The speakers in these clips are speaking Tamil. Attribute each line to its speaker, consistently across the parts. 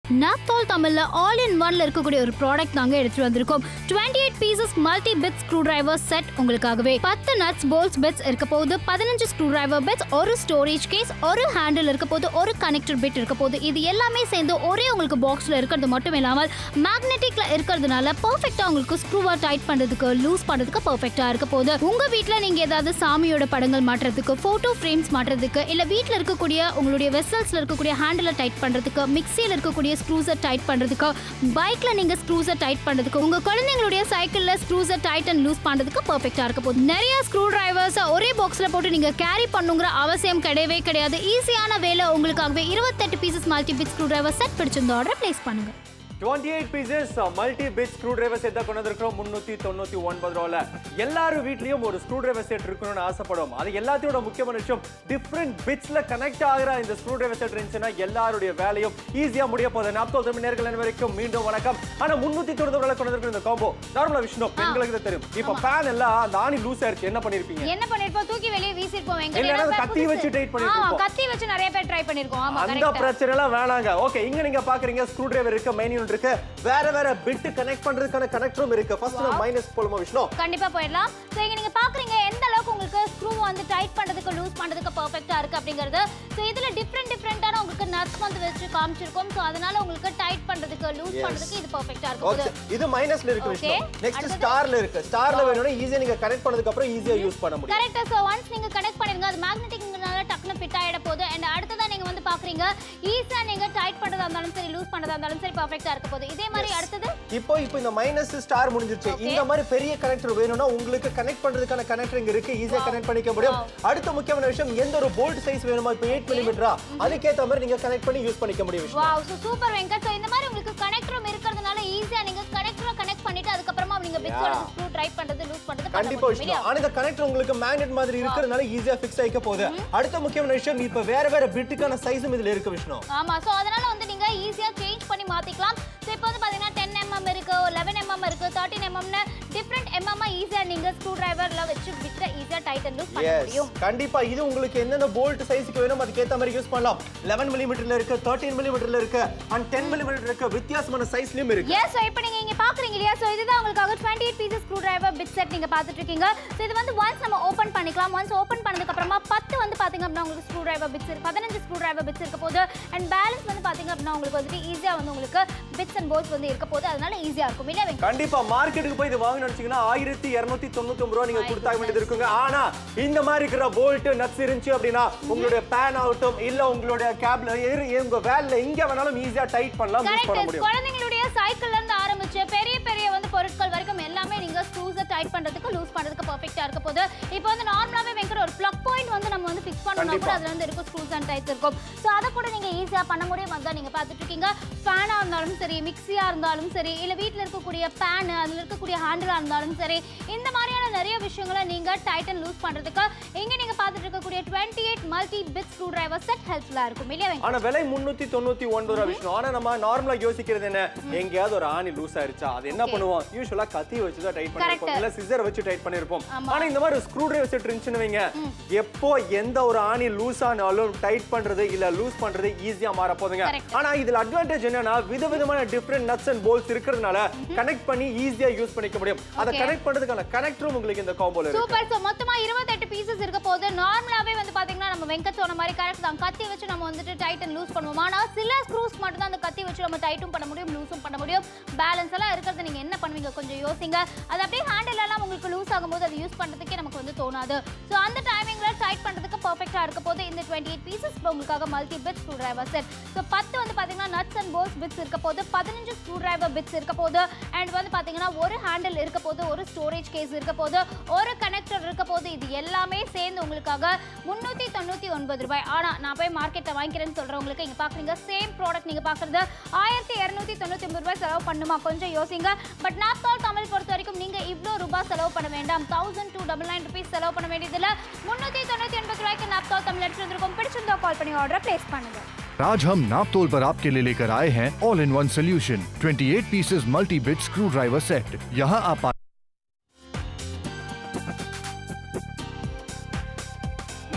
Speaker 1: நாப்தால் தமிழ்ல ஆல் இன் ஒன்ல இருக்கக்கூடிய ஒரு ப்ராடக்ட் நாங்க எடுத்துட்டு வந்திருக்கோம் 28 eight pieces multi bit screw driver set உங்களுக்காகவே பத்து நட்ஸ் போல்ஸ் பிட்ஸ் இருக்க போகுது பதினஞ்சு ஸ்க்ரூ டிரைவர் பிட்ஸ் ஒரு ஸ்டோரேஜ் கேஸ் ஒரு ஹேண்டில் இருக்க போது ஒரு கனெக்டர் பிட் இருக்க போது இது எல்லாமே சேர்ந்து ஒரே உங்களுக்கு பாக்ஸ்ல இருக்கிறது மட்டும் இல்லாமல் மேக்னெட்டிக்ல இருக்கிறதுனால பர்ஃபெக்ட்டா உங்களுக்கு ஸ்க்ரூவா டைட் பண்றதுக்கு லூஸ் பண்றதுக்கு பர்ஃபெக்ட்டா இருக்க போகுது உங்க வீட்ல நீங்க ஏதாவது சாமியோட படங்கள் மாட்டுறதுக்கு போட்டோ ஃப்ரேம்ஸ் மாட்டுறதுக்கு இல்ல வீட்ல இருக்கக்கூடிய உங்களுடைய வெசல்ஸ்ல இருக்கக்கூடிய ஹேண்டில் டைட் பண்றதுக்கு மிக்சியில் இருக்கக்கூடிய ஸ்க்ரூஸை டைட் பண்றதுக்கு பைக்ல நீங்க ஸ்க்ரூஸை டைட் பண்றதுக்கு உங்க குழந்தைங்களுடைய சைக்கிள்ல ஸ்க்ரூஸை டைட் அண்ட் லூஸ் பண்றதுக்கு பர்ஃபெக்ட்டா இருக்க போகுது நிறைய ஸ்க்ரூ டிரைவர்ஸ் ஒரே பாக்ஸ்ல போட்டு நீங்க கேரி பண்ணுங்கிற அவசியம் கிடையவே கிடையாது ஈஸியான வேலை உங்களுக்காகவே இருபத்தெட்டு pieces multi bit screw driver set பிடிச்சிருந்த ஆர்டர் பிளேஸ் பண்ணுங்க
Speaker 2: twenty eight pieces multi bit screw driver set தான் கொண்டு வந்திருக்கிறோம் முன்னூத்தி தொண்ணூத்தி ஒன்பது ரூபால எல்லாரும் வீட்லயும் ஒரு ஸ்க்ரூ டிரைவர் செட் இருக்கணும்னு ஆசைப்படுவோம் அது எல்லாத்தையோட முக்கியமான விஷயம் டிஃப்ரெண்ட் பிட்ஸ்ல கனெக்ட் ஆகிற இந்த ஸ்க்ரூ டிரைவர் செட் இருந்துச்சுன்னா எல்லாருடைய வேலையும் ஈஸியா முடிய போகுது நாற்பது தமிழ் நேர்கள் அனைவருக்கும் மீண்டும் வணக்கம் ஆனா முன்னூத்தி தொண்ணூறு ரூபாய் கொண்டு வந்திருக்கிற இந்த காம்போ நார்மலா விஷயம் பெண்களுக்கு தான் தெரியும் இப்ப பேன் எல்லாம் அந்த ஆணி லூஸ் ஆயிருச்சு என்ன பண்ணிருப்பீங்க
Speaker 3: என்ன பண்ணிருப்போம் தூக்கி வெளியே வீசிருப்போம் வெங்கட்
Speaker 2: இல்லைன்னா
Speaker 3: ஏன்னா
Speaker 2: கத்தி
Speaker 3: புதுசு.
Speaker 2: வச்சு tight
Speaker 3: ஆமா
Speaker 2: பண்ணிருப்போம்.
Speaker 3: கத்தி வச்சு நிறைய பேர் ட்ரை பண்ணிருக்கோம் ஆமா
Speaker 2: அந்த
Speaker 3: கரெக்ட்
Speaker 2: பிரச்சனை எல்லாம் வேணாங்க ஓகே இங்க நீங்க பாக்குறீங்க ஸ்க்ரூ டிரைவர் இருக்கு மெயின் யூனிட் இருக்கு வேற வேற பிட் கனெக்ட் பண்றதுக்கான கனெக்டரும் இருக்கு ஃபர்ஸ்ட் நம்ம மைனஸ் போலமா விஷ்ணு
Speaker 3: கண்டிப்பா போயிடலாம் சோ இங்க நீங்க பாக்குறீங்க எந்த அளவுக்கு உங்களுக்கு ஸ்க்ரூ வந்து டைட் பண்றதுக்கு லூஸ் பண்றதுக்கு பெர்ஃபெக்ட்டா இருக்கு அப்படிங்கிறது சோ இதுல டிஃபரெண்ட் டிஃபரெண்டான உங்களுக்கு நட்ஸ் வந்து வச்சு காமிச்சிருக்கோம் சோ அதனால உங்களுக்கு டைட் பண்றதுக்கு லூஸ்
Speaker 2: Yes.
Speaker 3: பண்றதுக்கு இது பெர்ஃபெக்ட்டா இருக்கு
Speaker 2: ஓகே இது மைனஸ்ல இருக்கு விஷ்ணு
Speaker 3: Okay.
Speaker 2: நெக்ஸ்ட்
Speaker 3: அடுத்தது?
Speaker 2: ஸ்டார்ல இருக்கு ஸ்டார்ல வேணும்னா ஈஸியா நீங்க கனெக்ட் பண்ணதுக்கு அப்புறம் ஈஸியா யூஸ் பண்ண முடியும்
Speaker 3: கரெக்ட் சோ ஒன்ஸ் நீங்க கனெக்ட் பண்ணிருங்க அது மேக்னெட்டிக்னால டக்குனு ஃபிட் ஆயிட போகுது அண்ட் அடுத்ததா நீங்க வந்து பாக்குறீங்க ஈஸியா நீங்க டைட் பண்றதா இருந்தாலும் சரி லூஸ் பண்றதா இருந்தாலும் சரி பெர்ஃபெக்ட்டா இருக்க போகுது இதே மாதிரி அடுத்தது
Speaker 2: இப்போ இப்போ இந்த மைனஸ் ஸ்டார் முடிஞ்சிருச்சு
Speaker 3: Okay.
Speaker 2: இந்த மாதிரி பெரிய கனெக்டர் வேணும்னா உங்களுக்கு கனெக்ட் பண்றதுக்கான கனெக்டர் இங்க இருக்கு ஈஸியா கனெக்ட் பண்ணிக்க முடியும் அடுத்த முக்கியமான விஷயம் எந்த ஒரு போல்ட் சைஸ் வேணுமா இப்போ 8 மில்லிமீட்டரா அதுக்கேத்த மாதிரி நீங்க கனெக்ட் பண்ணி யூஸ் பண்ணிக்க முடியும் Vishnu
Speaker 3: wow so super Venkat so இந்த மாதிரி உங்களுக்கு கனெக்டரும் இருக்கிறதுனால ஈஸியா நீங்க கனெக்டரை கனெக்ட் பண்ணிட்டு அதுக்கப்புறமா நீங்க பிட்ஸோட
Speaker 2: Yeah.
Speaker 3: ஸ்க்ரூ ட்ரை பண்றது லூஸ் பண்றது பண்ண
Speaker 2: கண்டிப்பா
Speaker 3: முடியும்
Speaker 2: விஷயம்
Speaker 3: இல்லையா?
Speaker 2: ஆனா இந்த கனெக்டர் உங்களுக்கு மேக்னெட் மாதிரி இருக்கிறதுனால ஈஸியா ஃபிக்ஸ் ஆயிக்க போகுது அடுத்த முக்கியமான விஷயம் இப்ப வேற வேற பிட்டுக்கான சைஸும் இதுல இருக்கு விஷ்ணு
Speaker 3: ஆமா சோ அதனால வந்து நீங்க ஈஸியா சேஞ்ச் பண்ணி மாத்திக்கலாம் சோ இப்போ வந்து பாத்தீங்கன்னா 10 mm இருக்கு 11 mm இருக்கு 13 mm னு டிஃபரெண்ட் mm ஈஸியா நீங்க ஸ்க்ரூ டிரைவர்ல வச்சு பிட்ட ஈஸியா டைட் அண்ட் லூஸ் பண்ண
Speaker 2: எஸ்
Speaker 3: முடியும்
Speaker 2: கண்டிப்பா இது உங்களுக்கு என்னென்ன போல்ட் சைஸ்க்கு வேணும் அதுக்கு ஏத்த மாதிரி யூஸ் பண்ணலாம் 11 மில்லிமீட்டர்ல இருக்கு 13 மில்லிமீட்டர்ல இருக்கு அண்ட் 10 மில்லிமீட்டர் இருக்கு வித்தியாசமான சைஸ்லயும் இருக்கு
Speaker 3: எஸ் ஸோ இப்போ நீங்க இங்க பாக்குறீங்க இல்லையா ஸோ இதுதான் உங்களுக்காக 28 eight pieces screw driver bit set நீங்க பார்த்துட்டு இருக்கீங்க ஸோ இது வந்து ஒன்ஸ் நம்ம ஓப்பன் பண்ணிக்கலாம் ஒன்ஸ் ஓப்பன் பண்ணதுக்கு அப்புறமா பத்து வந்து பாத்தீங்க அப்படின்னா உங்களுக்கு ஸ்க்ரூ டிரைவர் பிட்ஸ் இருக்கு பதினஞ்சு ஸ்க்ரூ டிரைவர் பிட்ஸ் இருக்க போது அண்ட் பேலன்ஸ் வந்து பாத்தீங்க அப்படின்னா உங்களுக்கு வந்துட்டு ஈஸியா வந்து உங்களுக்கு பிட்ஸ் அண்ட் போல்ஸ் வந்து இருக்க போது அதனால ஈஸியா இருக்கும் இல்லையா வெங்கட்?
Speaker 2: கண்டிப்பா மார்க்கெட்டுக்கு போய் இது வாங்க நினைச்சீங்கன்னா ஆயிரத்தி இருநூத்தி தொண்ணூத்தி ரூபா நீங்க கொடுத்தாக வேண்டியது இருக்குங்க ஆனா இந்த மாதிரி இருக்கிற போல்ட் நட்ஸ் இருந்துச்சு அப்படின்னா உங்களுடைய பேன் ஆகட்டும் இல்ல உங்களுடைய கேப்ல உங்க வேல்ல எங்க வேணாலும் ஈஸியா டைட் பண்ணலாம் யூஸ் பண்ண
Speaker 3: கரெக்ட்
Speaker 2: முடியும்
Speaker 3: குழந்தைங்களுடைய சைக்கிள்ல இருந்து ஆரம்பிச்சு பெரிய பெரிய வந்து பொருட்கள் வரைக்கும் எல்லாமே நீங்க ஸ்க்ரூஸை டைட் பண்றதுக்கு லூஸ் பண்றதுக்கு பெர்ஃபெக்ட்டா இருக்க போது இப்போ வந்து நார்மலாவே வெங்கட் ஒரு ப்ளக் பாயிண்ட் வந்து நம்ம வந்து ஃபிக்ஸ் பண்ணனும்
Speaker 2: கண்டிப்பா.
Speaker 3: கூட அதுல வந்து இருக்கும் ஸ்க்ரூஸ் அண்ட் டைட்ஸ் இருக்கும் சோ அத கூட நீங்க ஈஸியா பண்ண முடியும் அதான் நீங்க பார்த்துட்டு இருக்கீங்க ஃபேனா இருந்தாலும் சரி மிக்ஸியா இருந்தாலும் சரி இல்ல வீட்ல இருக்கக்கூடிய பேன் அதுல இருக்கக்கூடிய ஹேண்டிலா இருந்தாலும் சரி இந்த மாதிரியான நிறைய விஷயங்களை நீங்க டைட் அண்ட் லூஸ் பண்றதுக்கு இங்க நீங்க பார்த்துட்டு இருக்கக்கூடிய 28 eight multi bit screw driver set ஹெல்ப்ஃபுல்லா இருக்கும் இல்லையா வெங்கட்?
Speaker 2: ஆனா விலை முன்னூத்தி தொண்ணூத்தி ஒன்பது ரூபா விஷயம் ஆனா நம்ம நார்மலா யோசிக்கிறது என்ன எங்கேயாவது ஒரு ஆணி லூஸ் ஆயிருச்சா அது என்ன பண்ணுவோம் யூஸ்வலா கத்தி வச்சு தான் டைட் பண்ணிருப்போம்
Speaker 3: Correct.
Speaker 2: இல்ல சிசர் வச்சு டைட் பண்ணிருப்போம்
Speaker 3: ஆமா.
Speaker 2: ஆனா இந்த மாதிரி ஸ்க்ரூ டிரைவர் செட் இருந்துச்சுன்னு வைங்க எப்போ எந்த ஒரு ஆணி லூஸ் ஆனாலும் டைட் பண்றது இல்ல லூஸ் பண்றது ஈஸியா மாற போதுங்க
Speaker 3: Correct.
Speaker 2: ஆனா இதுல அட்வான்டேஜ் என்னன்னா விதவிதமான டிஃபரெண்ட் நட்ஸ் அண்ட் போல்ஸ் இருக்கிறதுனால கனெக்ட் பண்ணி ஈஸியா யூஸ் பண்ணிக்க முடியும் அதை
Speaker 3: Okay.
Speaker 2: கனெக்ட் பண்றதுக்கான கனெக்டரும் உங்களுக்கு இந்த காம்போல இருக்கு
Speaker 3: சூப்பர் சோ மொத்தமா 28 பீசஸ் இருக்க போது நார்மலாவே வந்து பாத்தீங்கன்னா நம்ம வெங்கட் சொன்ன மாதிரி கரெக்ட் தான் கத்தி வச்சு நம்ம வந்துட்டு டைட் அண்ட் லூஸ் பண்ணுவோம் ஆனா சில ஸ்க்ரூஸ் மட்டும் தான் அந்த கத்தி வச்சு நம்ம டைட்டும் பண்ண முடியும் லூஸும் பண்ண முடியும் பேலன்ஸ் எல்லாம் இருக்கிறது நீங்க என்ன பண்ணுவீங்க கொஞ்சம் யோசிங்க அது அப்படியே ஹேண்டில் எல்லாம் உங்களுக்கு லூஸ் ஆகும்போது அது யூஸ் பண்றதுக்கே நமக்கு வந்து தோணாது சோ அந்த டைமிங்ல டைட் பண்றதுக்கு பெர்ஃபெக்ட்டா இருக்க போது இந்த 28 எயிட் பீசஸ் உங்களுக்காக multi bit screw driver set so பத்து வந்து பாத்தீங்கன்னா நட்ஸ் அண்ட் போல்ஸ் பிட்ஸ் இருக்க போது பதினஞ்சு ஸ்க்ரூ டிரைவர் பிட்ஸ் இருக்க போது அண்ட் வந்து பாத்தீங்கன்னா ஒரு ஹேண்டில் இருக்க போது ஒரு ஸ்டோரேஜ் கேஸ் இருக்க போது ஒரு கனெக்டர் இருக்க போது இது எல்லாமே சேர்ந்து உங்களுக்காக முந்நூற்றி தொண்ணூற்றி ஒன்பது ரூபாய் ஆனால் நான் போய் மார்க்கெட்டில் வாங்கிக்கிறேன்னு சொல்கிறவங்களுக்கு இங்கே பார்க்குறீங்க சேம் ப்ராடக்ட் நீங்கள் பார்க்குறது ஆயிரத்தி இரநூத்தி தொண்ணூற்றி ஒன்பது ரூபாய் செலவு பண்ணுமா கொஞ்சம் யோசிங்க பட் நாப்தால் தமிழ் பொறுத்த வரைக்கும் நீங்கள் இவ்வளோ ரூபாய் செலவு பண்ண வேண்டாம் thousand two double nine rupees செலவு பண்ண வேண்டியதில்லை முந்நூற்றி தொண்ணூற்றி ஒன்பது ரூபாய்க்கு நாப்தால் தமிழ் எடுத்துட்டு வந்திருக்கோம் பிடிச்சிருந்தா கால் பண்ணி ஆர்டரை ப்ளேஸ் பண்ணுங்கள்
Speaker 4: आज हम नापतोल पर आपके लिए लेकर आए हैं all in one solution 28 pieces multi bit screw driver set यहाँ आप पा-
Speaker 2: நாப்தோல்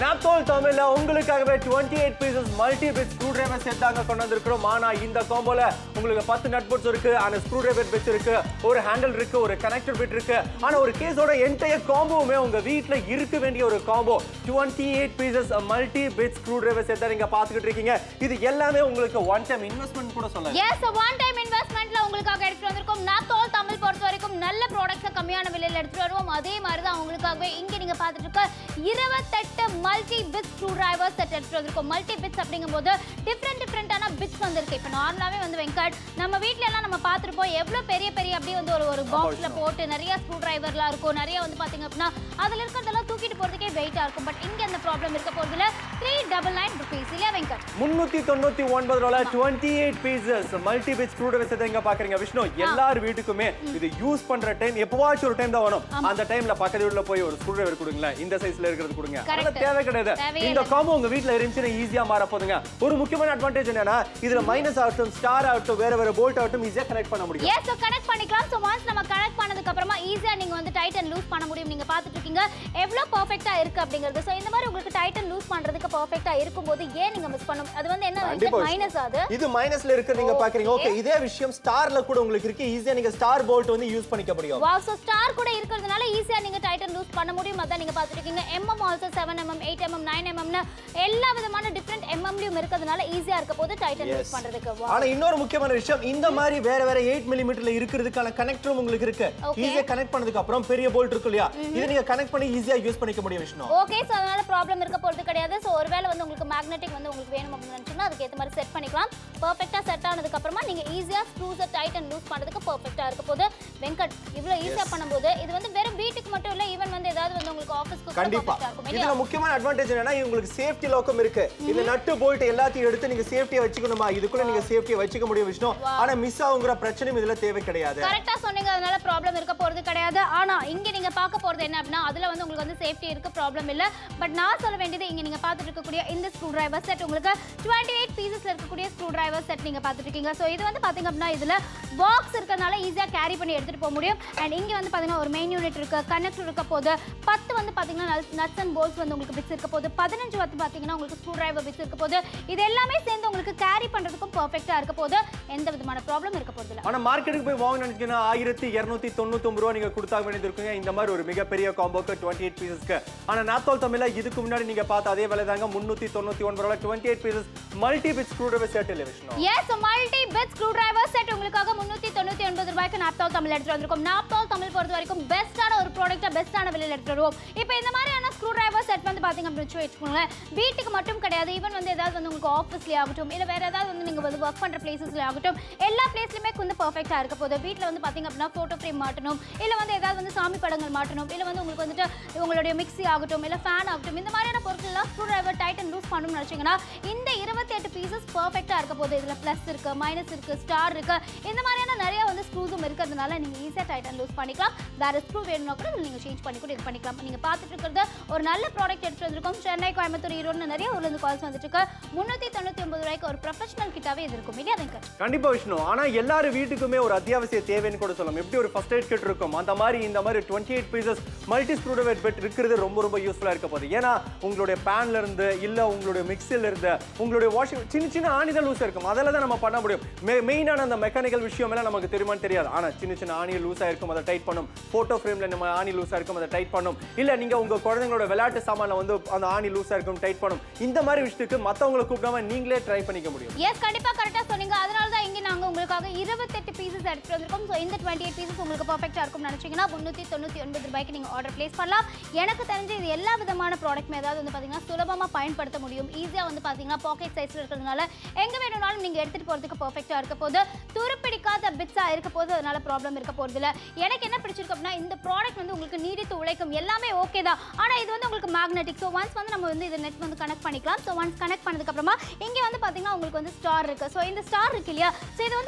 Speaker 2: தோல் தமிழ்ல உங்களுக்காகவே 28 eight pieces multi bit screw driver set தாங்க கொண்டு வந்திருக்கிறோம் ஆனா இந்த காம்போல உங்களுக்கு பத்து நட் போர்ட்ஸ் இருக்கு அந்த ஸ்க்ரூ டிரைவர் பிட் இருக்கு ஒரு ஹேண்டில் இருக்கு ஒரு கனெக்டர் பிட் இருக்கு ஆனா ஒரு கேஸோட என்டையர் காம்போவுமே உங்க வீட்ல இருக்க வேண்டிய ஒரு combo 28 eight pieces multi bit screw driver set தான் நீங்க பாத்துக்கிட்டு இருக்கீங்க இது எல்லாமே உங்களுக்கு ஒன் டைம் இன்வெஸ்ட்மெண்ட் கூட சொல்லலாம்
Speaker 3: எஸ் ஒன் டைம் இன்வெஸ்ட்மெண்ட்ல உங்களுக்காக எடுத்துட்டு வந்திருக்கோம் நான் தோல் தமிழ் பொறுத்த வரைக்கும் நல்ல ப்ராடக்ட்ஸை கம்மியான விலையில எடுத்துட்டு வருவோம் அதே மாதிரி தான் உங்களுக்காகவே இங்க நீங்க பார்த்துட்டு இருக்க இருபத்தெட்டு multi bits screw driver set எடுத்துட்டு வந்திருக்கோம் மல்டி பிட்ஸ் அப்படிங்கும்போது டிஃப்ரெண்ட் டிஃப்ரெண்டான பிட்ஸ் வந்திருக்கு இப்போ நார்மலாவே வந்து வெங்கட் நம்ம வீட்ல எல்லாம் நம்ம பார்த்துருப்போம் எவ்வளோ பெரிய பெரிய அப்படியே வந்து ஒரு ஒரு பாக்ஸ்ல போட்டு நிறைய ஸ்க்ரூ டிரைவர்லாம் இருக்கும் நிறைய வந்து பாத்தீங்க அப்படின்னா அதுல இருக்கிறதெல்லாம் தூக்கிட்டு போறதுக்கே வெயிட்டா இருக்கும் பட் இங்க அந்த ப்ராப்ளம் இருக்க போறதுல த்ரீ டபுள் நைன் ருபீஸ் இல்லையா வெங்கட்
Speaker 2: முன்னூத்தி தொண்ணூத்தி ஒன்பது ரூபாய் twenty eight pieces multi bit screw driver எங்க பாக்குறீங்க விஷ்ணு எல்லார் வீட்டுக்குமே இது யூஸ் பண்ற டைம் எப்பவாச்சும் ஒரு டைம் தான் வரும் அந்த டைம்ல பக்கத்து வீட்டுல போய் ஒரு ஸ்க்ரூ டிரைவர் கொடுங்களேன் இந்த சைஸ்ல இருக்கிறது கொடுங்க
Speaker 3: Correct.
Speaker 2: அதெல்லாம் தேவை கிடையாது
Speaker 3: தேவையே
Speaker 2: இந்த காம்போ உங்க வீட்ல இருந்துச்சுன்னா ஈஸியா மாற போதுங்க ஒரு முக்கியமான அட்வான்டேஜ் என்னன்னா இதுல மைனஸ் ஆகட்டும் ஸ்டார் ஆகட்டும் வேற வேற போல்ட் ஆகட்டும் ஈஸியா கனெக்ட் பண்ண முடியும்
Speaker 3: எஸ் ஸோ கனெக்ட் பண்ணிக்கலாம் ஸோ ஒன்ஸ் நம்ம கனெக்ட் பண்ணதுக்கு அப்புறமா ஈஸியா நீங்க வந்து டைட்டன் லூஸ் பண்ண முடியும் நீங்க பார்த்துட்டு இருக்கீங்க எவ்வளோ பர்ஃபெக்ட்டா இருக்கு அப்படிங்கிறது ஸோ இந்த மாதிரி உங்களுக்கு டைட்டன் லூஸ் பண்றதுக்கு பர்ஃபெக்ட்டா இருக்கும்போது ஏன் நீங்க மிஸ் பண்ணும் அது வந்து என்ன
Speaker 2: கண்டிப்பா
Speaker 3: மைனஸ் ஆகுது
Speaker 2: இது மைனஸ்ல இருக்கு நீங்க பாக்குறீங்க ஓகே இதே விஷயம் ஸ்டார்ல கூட உங்களுக்கு இருக்கு ஈஸியா நீங்க ஸ்டார் போல்ட் வந்து யூஸ் பண்ணிக்க முடியும்
Speaker 3: வாவ் ஸோ ஸ்டார் கூட இருக்கிறதுனால ஈஸியா நீங்க டைட்டன் லூஸ் பண்ண முடியும் அதான் நீங்க பார்த்துட்டு இருக்கீங்க mm also seven mm eight mm nine எம்எம்னு எல்லா விதமான டிஃப்ரெண்ட் எம்எம்லையும் இருக்கிறதுனால ஈஸியா இருக்க போது டைட்டன் லூஸ் பண்றதுக்கு Wow.
Speaker 2: ஆனா இன்னொரு முக்கியமான விஷயம் இந்த மாதிரி வேற வேற எயிட் மில்லிமீட்டர்ல இருக்கிறதுக்கான கனெக்டரும் உங்களுக்கு இருக்கு
Speaker 3: Okay.
Speaker 2: ஈஸியா கனெக்ட் பண்ணதுக்கு அப்புறம் பெரிய போல்ட் இருக்கு இல்லையா இதை நீங்க கனெக்ட் பண்ணி ஈஸியா யூஸ் பண்ணிக்க முடியும் விஷ்ணு
Speaker 3: ஓகே ஸோ அதனால ப்ராப்ளம் இருக்க போகிறது கிடையாது ஸோ ஒருவேளை வந்து உங்களுக்கு மேக்னெட்டிக் வந்து உங்களுக்கு வேணும் அப்படின்னு நினச்சிங்கன்னா அதுக்கு ஏற்ற மாதிரி செட் பண்ணிக்கலாம் பர்ஃபெக்டாக செட் ஆனதுக்கு அப்புறமா நீங்கள் ஈஸியாக ஸ்க்ரூஸை டைட் அண்ட் லூஸ் பண்ணுறதுக்கு பர்ஃபெக்டாக இருக்க போது வெங்கட் இவ்வளோ ஈஸியாக பண்ணும்போது இது வந்து வெறும் வீட்டுக்கு மட்டும் இல்லை ஈவன் வந்து ஏதாவது வந்து உங்களுக்கு ஆஃபீஸ்க்கு
Speaker 2: கண்டிப்பா
Speaker 3: பர்ஃபெக்டாக இருக்கும்
Speaker 2: இதுல
Speaker 3: இல்லையா
Speaker 2: முக்கியமான அட்வான்டேஜ் என்னன்னா உங்களுக்கு சேஃப்டி லோக்கம் இருக்கு இந்த நட்டு போல்ட் எல்லாத்தையும் எடுத்து நீங்க சேஃப்டியா வச்சுக்கணுமா இதுக்குள்ள நீங்க சேஃப்டியா வச்சுக்க முடியும் விஷ்ணு ஆனா மிஸ் ஆகுங்கிற பிரச்சனையும் இதுல தேவை கிடையாது
Speaker 3: கரெக்டாக சொன்னீங்க அதனால ப்ராப்ளம் இருக்க போகிறது கிடையாது ஆனால் இங்கே நீங்கள் பார்க்க போகிறது என்ன அப்படின்னா அதில் வந்து உங்களுக்கு வந்து சேஃப்டி இருக்க ப்ராப்ளம் இல்லை பட் நான் சொல்ல வேண்டியது இங்கே நீங்கள் பார்த்துட்டு இருக்கக்கூடிய இந்த ஸ்க்ரூ டிரைவர் செட் உங்களுக்கு டுவெண்ட்டி எயிட் பீசஸில் இருக்கக்கூடிய ஸ்க்ரூ டிரைவர் செட் நீங்கள் பார்த்துட்டு இருக்கீங்க ஸோ இது வந்து பார்த்தீங்க அப்படின்னா இதில் பாக்ஸ் இருக்கிறதுனால ஈஸியாக கேரி பண்ணி எடுத்துகிட்டு போக முடியும் அண்ட் இங்கே வந்து பார்த்தீங்கன்னா ஒரு மெயின் யூனிட் இருக்கு கனெக்டர் இருக்க போது பத்து வந்து பார்த்தீங்கன்னா நட்ஸ் அண்ட் போல்ஸ் வந்து உங்களுக்கு பிட்ஸ் இருக்க போது பதினஞ்சு வந்து பார்த்தீங்கன்னா உங்களுக்கு ஸ்க்ரூ டிரைவர் பிட்ஸ் இருக்க போது இது எல்லாமே சேர்ந்து உங்களுக்கு கேரி பண்ணுறதுக்கும் பர்ஃபெக்டாக இருக்க போது எந்த விதமான ப்ராப்ளம் இருக்க போகிறது
Speaker 2: ஆனா மார்க்கெட்டுக்கு போய் வாங்க நினைச்சீங்கன்னா ஆயிரத்தி இருநூத்தி தொண்ணூத்தி ரூபா நீங்க கொடுத்தா வேண்டியது இருக்குங்க இந்த மாதிரி ஒரு மிகப்பெரிய காம்போக்கு டுவெண்ட்டி எயிட் பீசஸ்க்கு ஆனா நாத்தோல் தமிழ்ல இதுக்கு முன்னாடி நீங்க பார்த்த அதே விலை தாங்க முன்னூத்தி தொண்ணூத்தி ஒன்பது ரூபாய் twenty eight pieces multi bit screw driver set இல்லை Vishnu
Speaker 3: yes multi bit screw driver set உங்களுக்காக முன்னூத்தி தொண்ணூத்தி ஒன்பது ரூபாய்க்கு நாப்தால் தமிழ் எடுத்துட்டு வந்திருக்கோம் நாப்தால் தமிழ் பொறுத்த வரைக்கும் பெஸ்ட்டான ஒரு ப்ராடக்ட்டா பெஸ்ட்டான விலையில எடுத்துட்டு வருவோம் இப்போ இந்த மாதிரியான ஸ்க்ரூ டிரைவர் செட் வந்து பாத்தீங்க அப்படின்னு வச்சு வச்சுக்கோங்களேன் வீட்டுக்கு மட்டும் கிடையாது ஈவன் வந்து ஏதாவது வந்து உங்களுக்கு ஆஃபீஸ்லேயே ஆகட்டும் இல்லை வேற ஏதாவது வந்து நீங்க வந்து ஒர்க் பண்ற பிளேசஸ்ல ஆகட்டும் எல்லா பிளேஸ்லையுமே வந்து பர்ஃபெக்டா இருக்க போகுது வீட்டில் வந்து பாத்தீங்க அப்படின்னா போட்டோ ஃப்ரேம் மாட்டணும் இல்லை வந்து ஏதாவது வந்து சாமி படங்கள் மாட்டணும் இல்லை வந்து உங்களுக்கு வந்துட்டு உங்களுடைய மிக்ஸி ஆகட்டும் இல்லை ஃபேன் ஆகட்டும் இந்த மாதிரியான பொருட்கள்லாம் ஸ்க்ரூ டிரைவர் டைட்டன் லூஸ் பண்ணணும்னு நினச்சிங்கன்னா இந்த இருபத்தி எட்டு பீசஸ் பர்ஃபெக்டாக இருக்க போகுது இதில் ப்ளஸ் இருக்கு மைனஸ் இருக்கு ஸ்டார் இருக்கு இந்த மாதிரியான நிறைய வந்து ஸ்க்ரூஸும் இருக்கிறதுனால நீங்கள் ஈஸியாக டைட்டன் லூஸ் பண்ணிக்கலாம் வேற ஸ்க்ரூ வேணும்னா கூட நீங்கள் சேஞ்ச் பண்ணி கூட இது பண்ணிக்கலாம் நீங்கள் பார்த்துட்டு இருக்கிறது ஒரு நல்ல ப்ராடக்ட் எடுத்துட்டு வந்திருக்கோம் சென்னை கோயம்புத்தூர் ஈரோடு நிறைய ஊர்ல இருந்து கால்ஸ் வந்துட்டு இருக்கு முந்நூற்றி தொண்ணூற்றி ஒன்பது ரூபாய்க்கு ஒரு ப்ரொஃபஷனல் கிட்டாவே இது இருக்கும் இல்லையா வெங்கட்
Speaker 2: கண்டிப்பா விஷ்ணு ஆனா எல்லாரும் வீட்டுக்குமே ஒரு அத்தியாவசிய தேவைன்னு கூட சொல்லலாம் எப்படி ஒரு ஃபர்ஸ்ட் எய்ட் கிட் இருக்கும் அந்த மாதிரி இந்த மாதிரி twenty eight pieces multi screwdriver பெட் இருக்கிறது ரொம்ப ரொம்ப யூஸ்ஃபுல்லா இருக்க போகுது ஏன்னா உங்களுடைய பேன்ல இருந்து இல்ல உங்களுடைய மிக்சில இருந்து உங்களுடைய வாஷிங் சின்ன சின்ன ஆணிகள் லூஸ் இருக்கும் அதில் தான் நம்ம பண்ண முடியும் மெயினான அந்த மெக்கானிக்கல் விஷயம் எல்லாம் நமக்கு தெரியுமான்னு தெரியாது ஆனா சின்ன சின்ன ஆணி லூஸா இருக்கும் அதை டைட் பண்ணும் போட்டோ ஃப்ரேம்ல நம்ம ஆணி லூஸா இருக்கும் அதை டைட் பண்ணும் இல்ல நீங்க உங்க குழந்தைங்களோட விளையாட்டு சாமான்ல வந்து அந்த ஆணி லூஸா இருக்கும் டைட் பண்ணும் இந்த மாதிரி விஷயத்துக்கு மத்தவங்களை கூப்பிடாம நீங்களே ட்ரை பண்ணிக்க முடியும்
Speaker 3: எஸ் கண்டிப்பா கரெக்டா சொன்னீங்க அதனால தான் இங்க நாங்க உங்களுக்காக இருபத்தெட்டு பீசஸ் எடுத்துட்டு வந்திருக்கோம் ஸோ இந்த டுவெண்ட்டி எயிட் பீசஸ் உங்களுக்கு பர்ஃபெக்டா இருக்கும்னு நினைச்சீங்கன்னா முந்நூற்றி தொண்ணூற்றி ஒன்பது ரூபாய்க்கு நீங்க ஆர்டர் பிளேஸ் பண்ணலாம் எனக்கு தெரிஞ்சு இது எல்லா விதமான ப்ராடக்ட்மே ஏதாவது வந்து பாத்தீங்கன்னா சுலபமா பயன்படுத்த முடியும் ஈஸியா வந்து பாத்தீங்கன்னா பாக்கெட் சைஸ்ல இருக்கிறதுனால எங்க வேணும்னாலும் நீங்க எடுத்துட்டு போறதுக்கு பர்ஃபெக்டா இருக்க போது துருப்பிடிக்காத பிட்ஸா இருக்க போது அதனால ப்ராப்ளம் இருக்க போறது இல்ல எனக்கு என்ன பிடிச்சிருக்கு அப்படின்னா இந்த ப்ராடக்ட் வந்து உங்களுக்கு நீடித்து உழைக்கும் எல்லாமே ஓகே தான் ஆனா இது வந்து உங்களுக்கு மேக்னெட்டிக் ஸோ ஒன்ஸ் வந்து நம்ம வந்து இது நெட் வந்து கனெக்ட் பண்ணிக்கலாம் ஸோ ஒன்ஸ் கனெக்ட் பண்ணதுக்கு அப்புறமா இங்க வந்து பாத்தீங்கன்னா உங்களுக்கு வந்து ஸ்டார் இருக்கு ஸோ இந்த ஸ்டார் இருக்கு இல்லையா ஸோ இது வந்து